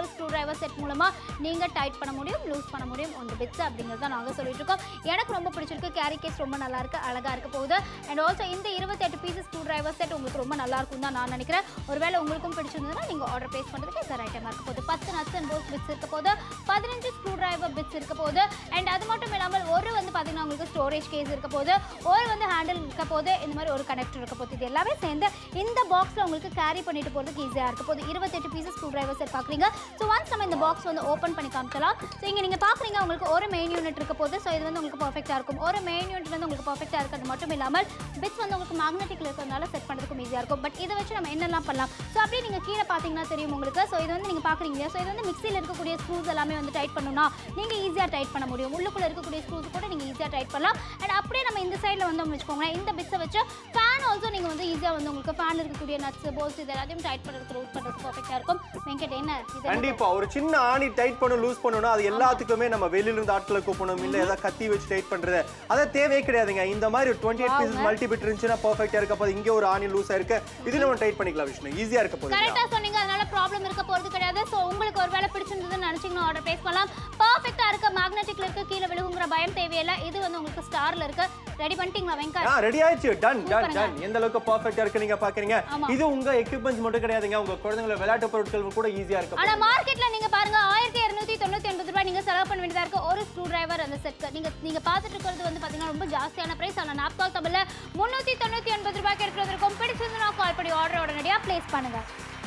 Speaker 3: டிரைவர் செட் மூலமா நீங்க டைட் பண்ண முடியும் லூஸ் பண்ண முடியும் உங்க பிட்ஸ் அப்படிங்கறத நாங்க சொல்லிட்டு இருக்கோம் எனக்கு ரொம்ப பிடிச்சிருக்கு கேரி கேஸ் ரொம்ப நல்லா இருக்கு அழகா இருக்க போகுது அண்ட் ஆல்சோ இந்த இருபத்தெட்டு பீசஸ் ஸ்க்ரூ டிரைவர் செட் உங்களுக்கு ரொம்ப நல்லா இருக்கும் தான் நான் நினைக்கிறேன் ஒருவேளை உங்களுக்கும் பிடிச்சிருந்ததுன்னா நீங்க ஆர்டர் பிளேஸ் பண்றதுக்கு இந்த ரைட்டமா இருக்க போகுது பத்து நட்ஸ் அண்ட் போல்ஸ் பிட்ஸ் இருக்க போது பதினஞ்சு ஸ்க்ரூ டிரைவர் பிட்ஸ் இருக்க போது அண்ட் அது மட்டும் இல்லாமல் ஒரு வந்து பாத்தீங்கன்னா உங்களுக்கு ஸ்டோரேஜ் கேஸ் இருக்க போது ஒரு வந்து ஹேண்டில் இருக்க போது இந்த மாதிரி ஒரு கனெக்டர் இருக்க போது இது எல்லாமே சேர்ந்து இந்த பாக்ஸ்ல உங்களுக்கு கேரி பண்ணிட்டு போறதுக்கு ஈஸியா இருக்க போது இருபத்தெட்டு பீசஸ் ஸ்க்ரூ டிரைவர் செட் பாக்குறீங்க ஸோ ஒன்ஸ் நம்ம இந்த பாக்ஸ் வந்து ஓப்பன் பண்ணி காமிச்சலாம் ஸோ இங்க நீங்க பாக்குறீங்க உங்களுக்கு ஒரு மெயின் யூனிட் இருக்க போது ஸோ இது வந்து உங்களுக்கு பர்ஃபெக்டா இருக்கும் ஒரு மெயின் யூனிட் வந்து உங்களுக்கு பர்ஃபெக்டா இருக்கிறது மட்டும் இல்லாமல் பிட்ஸ் வந்து உங்களுக்கு மேக்னெட்டிக்ல இருக்கிறதுனால செட் பண்ணுறதுக்கும் ஈஸியாக இருக்கும் பட் இதை வச்சு நம்ம என்னெல்லாம் பண்ணலாம் ஸோ அப்படியே நீங்கள் கீழே பார்த்தீங்கன்னா தெரியும் உங்களுக்கு ஸோ இது வந்து நீங்கள் பார்க்குறீங்க இல்லையா ஸோ இது வந்து மிக்சியில் இருக்கக்கூடிய ஸ்க்ரூஸ் எல்லாமே வந்து டைட் பண்ணணும்னா நீங்கள் ஈஸியாக டைட் பண்ண முடியும் உள்ளுக்குள்ளே இருக்கக்கூடிய ஸ்க்ரூஸ் கூட நீங்கள் ஈஸியாக டைட் பண்ணலாம் அண்ட் அப்படியே நம்ம இந்த சைடில் வந்து வச்சுக்கோங்களேன் இந்த பிட்ஸை வச்சு ஃபேன் ஆல்சோ நீங்கள் வந்து ஈஸியாக வந்து உங்களுக்கு ஃபேன் இருக்கக்கூடிய நட்ஸ் போல்ஸ் இது எல்லாத்தையும் டைட் பண்ணுறதுக்கு ரூட் பண்ணுறதுக்கு பர்ஃபெக்டாக இருக்கும் வெங்கட் என்ன இது என்ன
Speaker 2: கண்டிப்பா ஒரு சின்ன ஆணி டைட் பண்ண லூஸ் பண்ணணும் அது எல்லாத்துக்குமே நம்ம வெளியில இருந்து ஆட்களை கூப்பிடணும் இல்ல ஏதாவது கத்தி வச்சு டைட் பண்றது அது தேவையே கிடையாதுங்க இந்த மாதிரி twenty eight pieces multi bit இருந்துச்சுன்னா பர்ஃபெக்டா இருக்க போது இங்க ஒரு ஆணி லூஸா இருக்கு இது நம்ம டைட் பண்ணிக்கலாம் விஷ்ணு ஈஸியா இருக்க போகுது இல்லையா?
Speaker 3: கரெக்டாக சொன்னீங்க அதனால ப்ராப்ளம் இருக்க போகிறது கிடையாது ஸோ உங்களுக்கு ஒரு வேலை பிடிச்சிருந்ததுன்னு நினச்சிங்கன்னா ஆர்டர் ப்ளேஸ் பண்ணலாம் பர்ஃபெக்டாக இருக்க மேக்னெட்டிக்ல இருக்க கீழே விழுகுங்கிற பயம் தேவையில்லை இது வந்து உங்களுக்கு ஸ்டார்ல இருக்கு ரெடி பண்ணிட்டீங்களா வெங்கட்
Speaker 2: ஆ ரெடி ஆயிடுச்சு டன் டன்
Speaker 3: சூப்பருங்க.
Speaker 2: டன் எந்த அளவுக்கு பர்ஃபெக்ட்டா இருக்கு நீங்க பாக்குறீங்க
Speaker 3: ஆமா.
Speaker 2: இது உங்க எக்யூப்மெண்ட்ஸ் மட்டும் கிடையாதுங்க உங்க குழந்தைங்கள விளையாட்டு பொருட்கள் கூட ஈஸியா இருக்க
Speaker 3: ஆனா
Speaker 2: போகுது.
Speaker 3: மார்க்கெட்ல நீங்க பாருங்க ஆயிரத்தி இருநூத்தி தொண்ணூத்தி ஒன்பது ரூபாய் நீங்க செலவு பண்ண வேண்டியதா இருக்கு ஒரு ஸ்க்ரூ டிரைவர் அந்த செட்க்கு நீங்க நீங்க பார்த்துட்டு இருக்கிறது வந்து பாத்தீங்கன்னா ரொம்ப ஜாஸ்தியான பிரைஸ் ஆனா நாப்கால் தமிழ்ல முன்னூத்தி தொண்ணூத்தி ஒன்பது ரூபாய்க்கு எடுக்கிறதுக்கும் பிடிச்சிருந்தா கால் பண்ணி ஆர்டர் உடனடியா பிளேஸ் பண்ணுங்க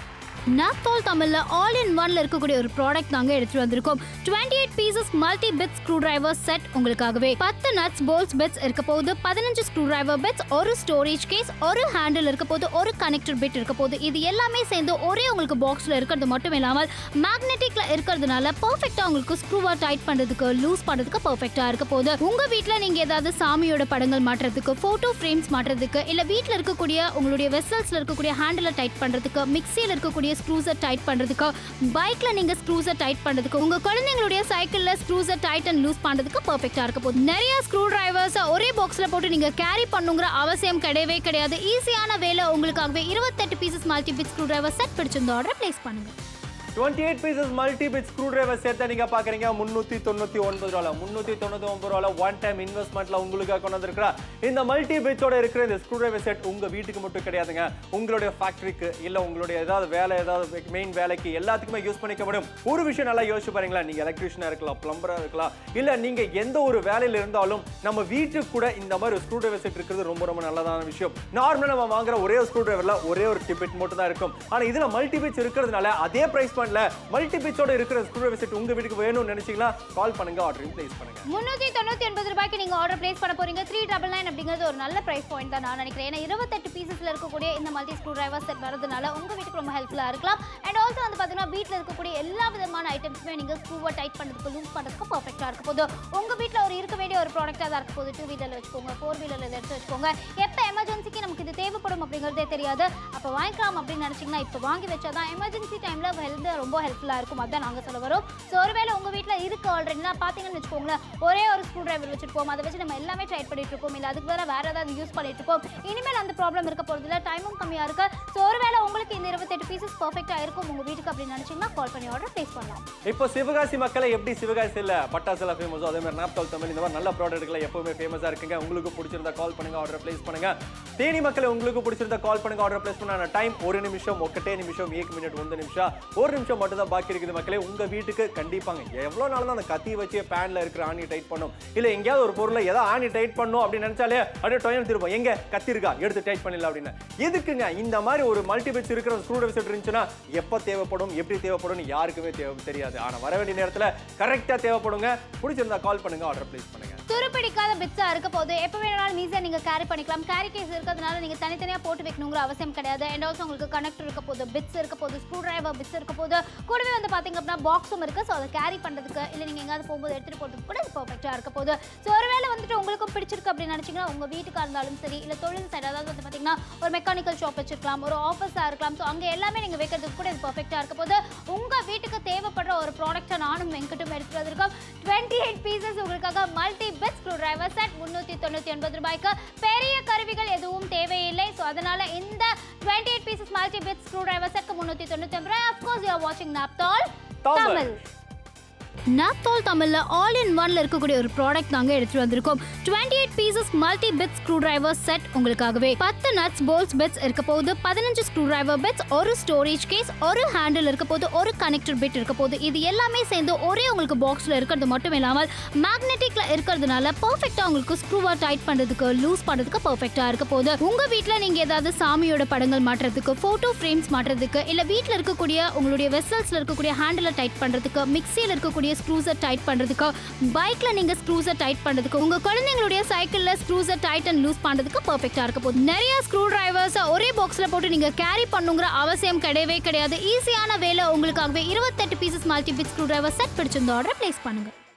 Speaker 1: நாப்தால் தமிழ்ல ஆல் இன் ஒன்ல இருக்கக்கூடிய ஒரு ப்ராடக்ட் நாங்க எடுத்துட்டு வந்திருக்கோம் 28 eight pieces multi bit screw driver set உங்களுக்காகவே பத்து நட்ஸ் போல்ஸ் பிட்ஸ் இருக்க போகுது பதினஞ்சு ஸ்க்ரூ டிரைவர் பிட்ஸ் ஒரு ஸ்டோரேஜ் கேஸ் ஒரு ஹேண்டில் இருக்க போது ஒரு கனெக்டர் பிட் இருக்க போது இது எல்லாமே சேர்ந்து ஒரே உங்களுக்கு பாக்ஸ்ல இருக்கிறது மட்டும் இல்லாமல் மேக்னெட்டிக்ல இருக்கிறதுனால பர்ஃபெக்டா உங்களுக்கு ஸ்க்ரூவா டைட் பண்றதுக்கு லூஸ் பண்றதுக்கு பர்ஃபெக்டா இருக்க போகுது உங்க வீட்ல நீங்க ஏதாவது சாமியோட படங்கள் மாட்டுறதுக்கு போட்டோ ஃப்ரேம்ஸ் மாட்டுறதுக்கு இல்ல வீட்ல இருக்கக்கூடிய உங்களுடைய வெசல்ஸ்ல இருக்கக்கூடிய ஹேண்டில டைட் பண்றதுக்கு மிக்சியில் இருக்கக்கூடிய ஸ்க்ரூஸை டைட் பண்றதுக்கு பைக்ல நீங்க ஸ்க்ரூஸை டைட் பண்றதுக்கு உங்க குழந்தைங்களுடைய சைக்கிள்ல ஸ்க்ரூஸை டைட் அண்ட் லூஸ் பண்றதுக்கு பர்ஃபெக்டா இருக்க போகுது நிறைய ஸ்க்ரூ டிரைவர்ஸ் ஒரே பாக்ஸ்ல போட்டு நீங்க கேரி பண்ணுங்கிற அவசியம் கிடையவே கிடையாது ஈஸியான வேலை உங்களுக்காகவே இருபத்தெட்டு pieces multi bit screw driver set பிடிச்சிருந்த ஆர்டர் பிளேஸ் பண்ணுங்க
Speaker 2: 28 eight pieces multi bit screw driver சேர்த்து நீங்க பாக்குறீங்க முன்னூத்தி தொண்ணூத்தி ஒன்பது ரூபாய் முன்னூத்தி தொண்ணூத்தி ஒன்பது ரூபாய் ஒன் டைம் இன்வெஸ்ட்மெண்ட்ல உங்களுக்காக கொண்டு வந்திருக்கிற இந்த மல்டி பிட்ஸோட இருக்கிற இந்த ஸ்க்ரூ டிரைவர் செட் உங்க வீட்டுக்கு மட்டும் கிடையாதுங்க உங்களுடைய ஃபேக்டரிக்கு இல்ல உங்களுடைய ஏதாவது வேலை ஏதாவது மெயின் வேலைக்கு எல்லாத்துக்குமே யூஸ் பண்ணிக்க முடியும் ஒரு விஷயம் நல்லா யோசிச்சு பாருங்களேன் நீங்க எலக்ட்ரிஷியனா இருக்கலாம் பிளம்பரா இருக்கலாம் இல்ல நீங்க எந்த ஒரு வேலையில இருந்தாலும் நம்ம வீட்டுக்கு கூட இந்த மாதிரி ஒரு ஸ்க்ரூ டிரைவர் செட் இருக்கிறது ரொம்ப ரொம்ப நல்லதான விஷயம் நார்மலா நம்ம வாங்குற ஒரே ஒரு ஸ்க்ரூ டிரைவர்ல ஒரே ஒரு டிபிட் மட்டும் தான் இருக்கும் ஆனா இதுல மல்டி பிட்ஸ் இருக்கிறதுனால அதே பிரைஸ் பாயிண்ட்ல மல்டி பிட்ஸோட இருக்கிற ஸ்க்ரூ டிரைவர் செட் உங்க வீட்டுக்கு வேணும்னு நினைச்சீங்களா கால் பண்ணுங்க ஆர்டர் பிளேஸ் பண்ணுங்க
Speaker 3: முன்னூத்தி தொண்ணூத்தி ஒன்பது ரூபாய்க்கு நீங்க ஆர்டர் பிளேஸ் பண்ண போறீங்க த்ரீ டபுள் நைன் அப்படிங்கிறது ஒரு நல்ல பிரைஸ் பாயிண்ட் தான் நான் நினைக்கிறேன் ஏன்னா இருபத்தெட்டு பீசஸ்ல இருக்கக்கூடிய இந்த மல்டி ஸ்க்ரூ டிரைவர் செட் வரதுனால உங்க வீட்டுக்கு ரொம்ப ஹெல்ப்ஃபுல்லா இருக்கலாம் அண்ட் ஆல்சோ வந்து பாத்தீங்கன்னா வீட்ல இருக்கக்கூடிய எல்லா விதமான ஐட்டம்ஸுமே நீங்க ஸ்க்ரூவை டைட் பண்ணுறதுக்கு லூஸ் பண்ணுறதுக்கு பர்ஃபெக்டா இருக்க போது உங்க வீட்ல ஒரு இருக்க வேண்டிய ஒரு ப்ராடக்டாக தான் இருக்க போகுது டூ வீலர்ல வச்சுக்கோங்க ஃபோர் வீலர்ல எடுத்து வச்சுக்கோங்க எப்போ எமர்ஜென்சிக்கு நமக்கு இது தேவைப்படும் அப்படிங்கிறதே தெரியாது அப்போ வாங்கிக்கலாம் அப்படின்னு நினைச்சீங்கன்னா இப்போ வாங்கி வச்சாதான் எமர்ஜென்சி டைம்ல ஹெல்த் ரொம்ப ஹெல்ப்ஃபுல்லா இருக்கும் அதான் நாங்க சொல்ல வரோம் ஸோ ஒருவேளை உங்க வீட்ல இருக்கு ஆல்ரெடி நான் பாத்தீங்கன்னு வச்சுக்கோங்களேன் ஒரே ஒரு ஸ்க்ரூ டிரைவர் வச்சிருப்போம் அதை வச்சு நம்ம எல்லாமே ட்ரை பண்ணிட்டு இருக்கோம் இல்ல அதுக்கு வேற வேற ஏதாவது யூஸ் பண்ணிட்டு இருக்கோம் இனிமேல் அந்த ப்ராப்ளம் இருக்க போறது இல்ல டைமும் கம்மியா இருக்கு ஸோ ஒருவேளை உங்களுக்கு இந்த இருபத்தெட்டு பீசஸ் பர்ஃபெக்டா இருக்கும் உங்க வீட்டுக்கு அப்படின்னு நினைச்சீங்கன்னா கால் பண்ணி ஆர்டர் பிளேஸ் பண்ணலாம்
Speaker 2: இப்போ சிவகாசி மக்களை எப்படி சிவகாசி இல்ல பட்டாசுல ஃபேமஸோ அதே மாதிரி நாப்தால் தமிழ் இந்த மாதிரி நல்ல ப்ராடக்ட்களை எப்பவுமே ஃபேமஸா இருக்குங்க உங்களுக்கு பிடிச்சிருந்தா கால் பண்ணுங்க ஆர்டர் பிளேஸ் பண்ணுங்க தேனி மக்களை உங்களுக்கு பிடிச்சிருந்தா கால் பண்ணுங்க ஆர்டர் பிளேஸ் பண்ண டைம் ஒரு நிமிஷம் ஒக்கட்டே நிமிஷம் ஏக் மினிட் ஒன்று நிமிஷம் ஒரு நிமிஷம் மட்டும் தான் பாக்கி இருக்குது மக்களே உங்க வீட்டுக்கு கண்டிப்பாங்க எவ்வளவு நாள் தான் அந்த கத்தி வச்சு பேன்ல இருக்கிற ஆணி டைட் பண்ணும் இல்ல எங்கேயாவது ஒரு பொருளை ஏதாவது ஆணி டைட் பண்ணும் அப்படின்னு நினைச்சாலே அப்படியே டொயம் திருப்போம் எங்க கத்தி இருக்கா எடுத்து டைட் பண்ணிடலாம் அப்படின்னு எதுக்குங்க இந்த மாதிரி ஒரு மல்டிபிட்ஸ் இருக்கிற ஸ்க்ரூ டிரைவர் செட் இருந்துச்சுன்னா எப்போ தேவைப்படும் எப்படி தேவைப்படும் யாருக்குமே தேவை தெரியாது ஆனா வர வேண்டிய நேரத்துல கரெக்டா தேவைப்படுங்க பிடிச்சிருந்தா கால் பண்ணுங்க ஆர்டர் பிளேஸ் பண்ணுங்க
Speaker 3: துருப்பிடிக்காத பிட்ஸா இருக்க போது எப்போ வேணாலும் ஈஸியாக நீங்கள் கேரி பண்ணிக்கலாம் கேரி கேஸ் இருக்கிறதுனால நீங்கள் தனித்தனியாக போட்டு வைக்கணுங்கிற அவசியம் கிடையாது அண்ட் ஆல்சோ உங்களுக்கு கனெக்டர் இருக்க போது பிட்ஸ் இருக்க போது ஸ்க்ரூ டிரைவர் பிட்ஸ் இருக்க போது கூடவே வந்து பார்த்தீங்க அப்படின்னா பாக்ஸும் இருக்குது ஸோ அதை கேரி பண்ணுறதுக்கு இல்லை நீங்கள் எங்கேயாவது போகும்போது எடுத்துகிட்டு போகிறதுக்கு கூட இது பர்ஃபெக்டாக இருக்க போது ஸோ ஒருவேளை வந்துட்டு உங்களுக்கும் பிடிச்சிருக்கு அப்படின்னு நினச்சிங்கன்னா உங்கள் வீட்டுக்காக இருந்தாலும் சரி இல்லை தொழில் சைடு அதாவது வந்து பார்த்தீங்கன்னா ஒரு மெக்கானிக்கல் ஷாப் வச்சிருக்கலாம் ஒரு ஆஃபீஸாக இருக்கலாம் ஸோ அங்கே எல்லாமே நீங்கள் வைக்கிறதுக்கு கூட இது பர்ஃபெக்டாக இருக்க போது உங்கள் வீட்டுக்கு தேவைப்படுற ஒரு ப்ராடக்ட்டை நானும் வெங்கட்டும் எடுத்துகிட்டு வந்திருக்கோம் டுவெண்ட்டி எயிட் பீசஸ் உங்களுக்காக multi best screw driver set முந்நூற்றி தொண்ணூற்றி ஒன்பது ரூபாய்க்கு பெரிய கருவிகள் எதுவும் தேவையில்லை ஸோ அதனால இந்த twenty eight pieces multi best screw driver செட்க்கு முந்நூற்றி தொண்ணூற்றி ஒன்பது ரூபாய் அஃப்கோர்ஸ் யூ ஆர் வாட்சிங் நாப்தால்
Speaker 2: தமிழ்
Speaker 3: தமிழ்
Speaker 1: நாப்தோல் தமிழ்ல ஆல் இன் ஒன்ல இருக்கக்கூடிய ஒரு ப்ராடக்ட் தாங்க எடுத்துட்டு வந்திருக்கோம் 28 eight pieces multi bit screw driver set உங்களுக்காகவே பத்து நட்ஸ் போல்ஸ் பிட்ஸ் இருக்க போகுது பதினஞ்சு ஸ்க்ரூ டிரைவர் பிட்ஸ் ஒரு ஸ்டோரேஜ் கேஸ் ஒரு ஹேண்டில் இருக்க போது ஒரு கனெக்டர் பிட் இருக்க போது இது எல்லாமே சேர்ந்து ஒரே உங்களுக்கு பாக்ஸ்ல இருக்கிறது மட்டும் இல்லாமல் மேக்னெட்டிக்ல இருக்கிறதுனால பர்ஃபெக்ட்டா உங்களுக்கு ஸ்க்ரூவா டைட் பண்றதுக்கு லூஸ் பண்றதுக்கு பர்ஃபெக்ட்டா இருக்க போகுது உங்க வீட்ல நீங்க ஏதாவது சாமியோட படங்கள் மாட்டுறதுக்கு போட்டோ ஃப்ரேம்ஸ் மாட்டுறதுக்கு இல்ல வீட்ல இருக்கக்கூடிய உங்களுடைய வெசல்ஸ்ல இருக்கக்கூடிய ஹேண்டில டைட் பண்றதுக்கு மிக்சியில் இருக்கக்கூடிய ஸ்க்ரூஸை டைட் பண்றதுக்கு பைக்ல நீங்க ஸ்க்ரூஸை டைட் பண்றதுக்கு உங்க குழந்தைங்களுடைய சைக்கிள்ல ஸ்க்ரூஸை டைட் அண்ட் லூஸ் பண்றதுக்கு பர்ஃபெக்ட்டா இருக்க போகுது நிறைய ஸ்க்ரூ டிரைவர்ஸ் ஒரே பாக்ஸ்ல போட்டு நீங்க கேரி பண்ணுங்கிற அவசியம் கிடையவே கிடையாது ஈஸியான வேலை உங்களுக்காகவே இருபத்தெட்டு pieces multi bit screw driver set பிடிச்சிருந்த ஆர்டர் பிளேஸ் பண்ணுங்க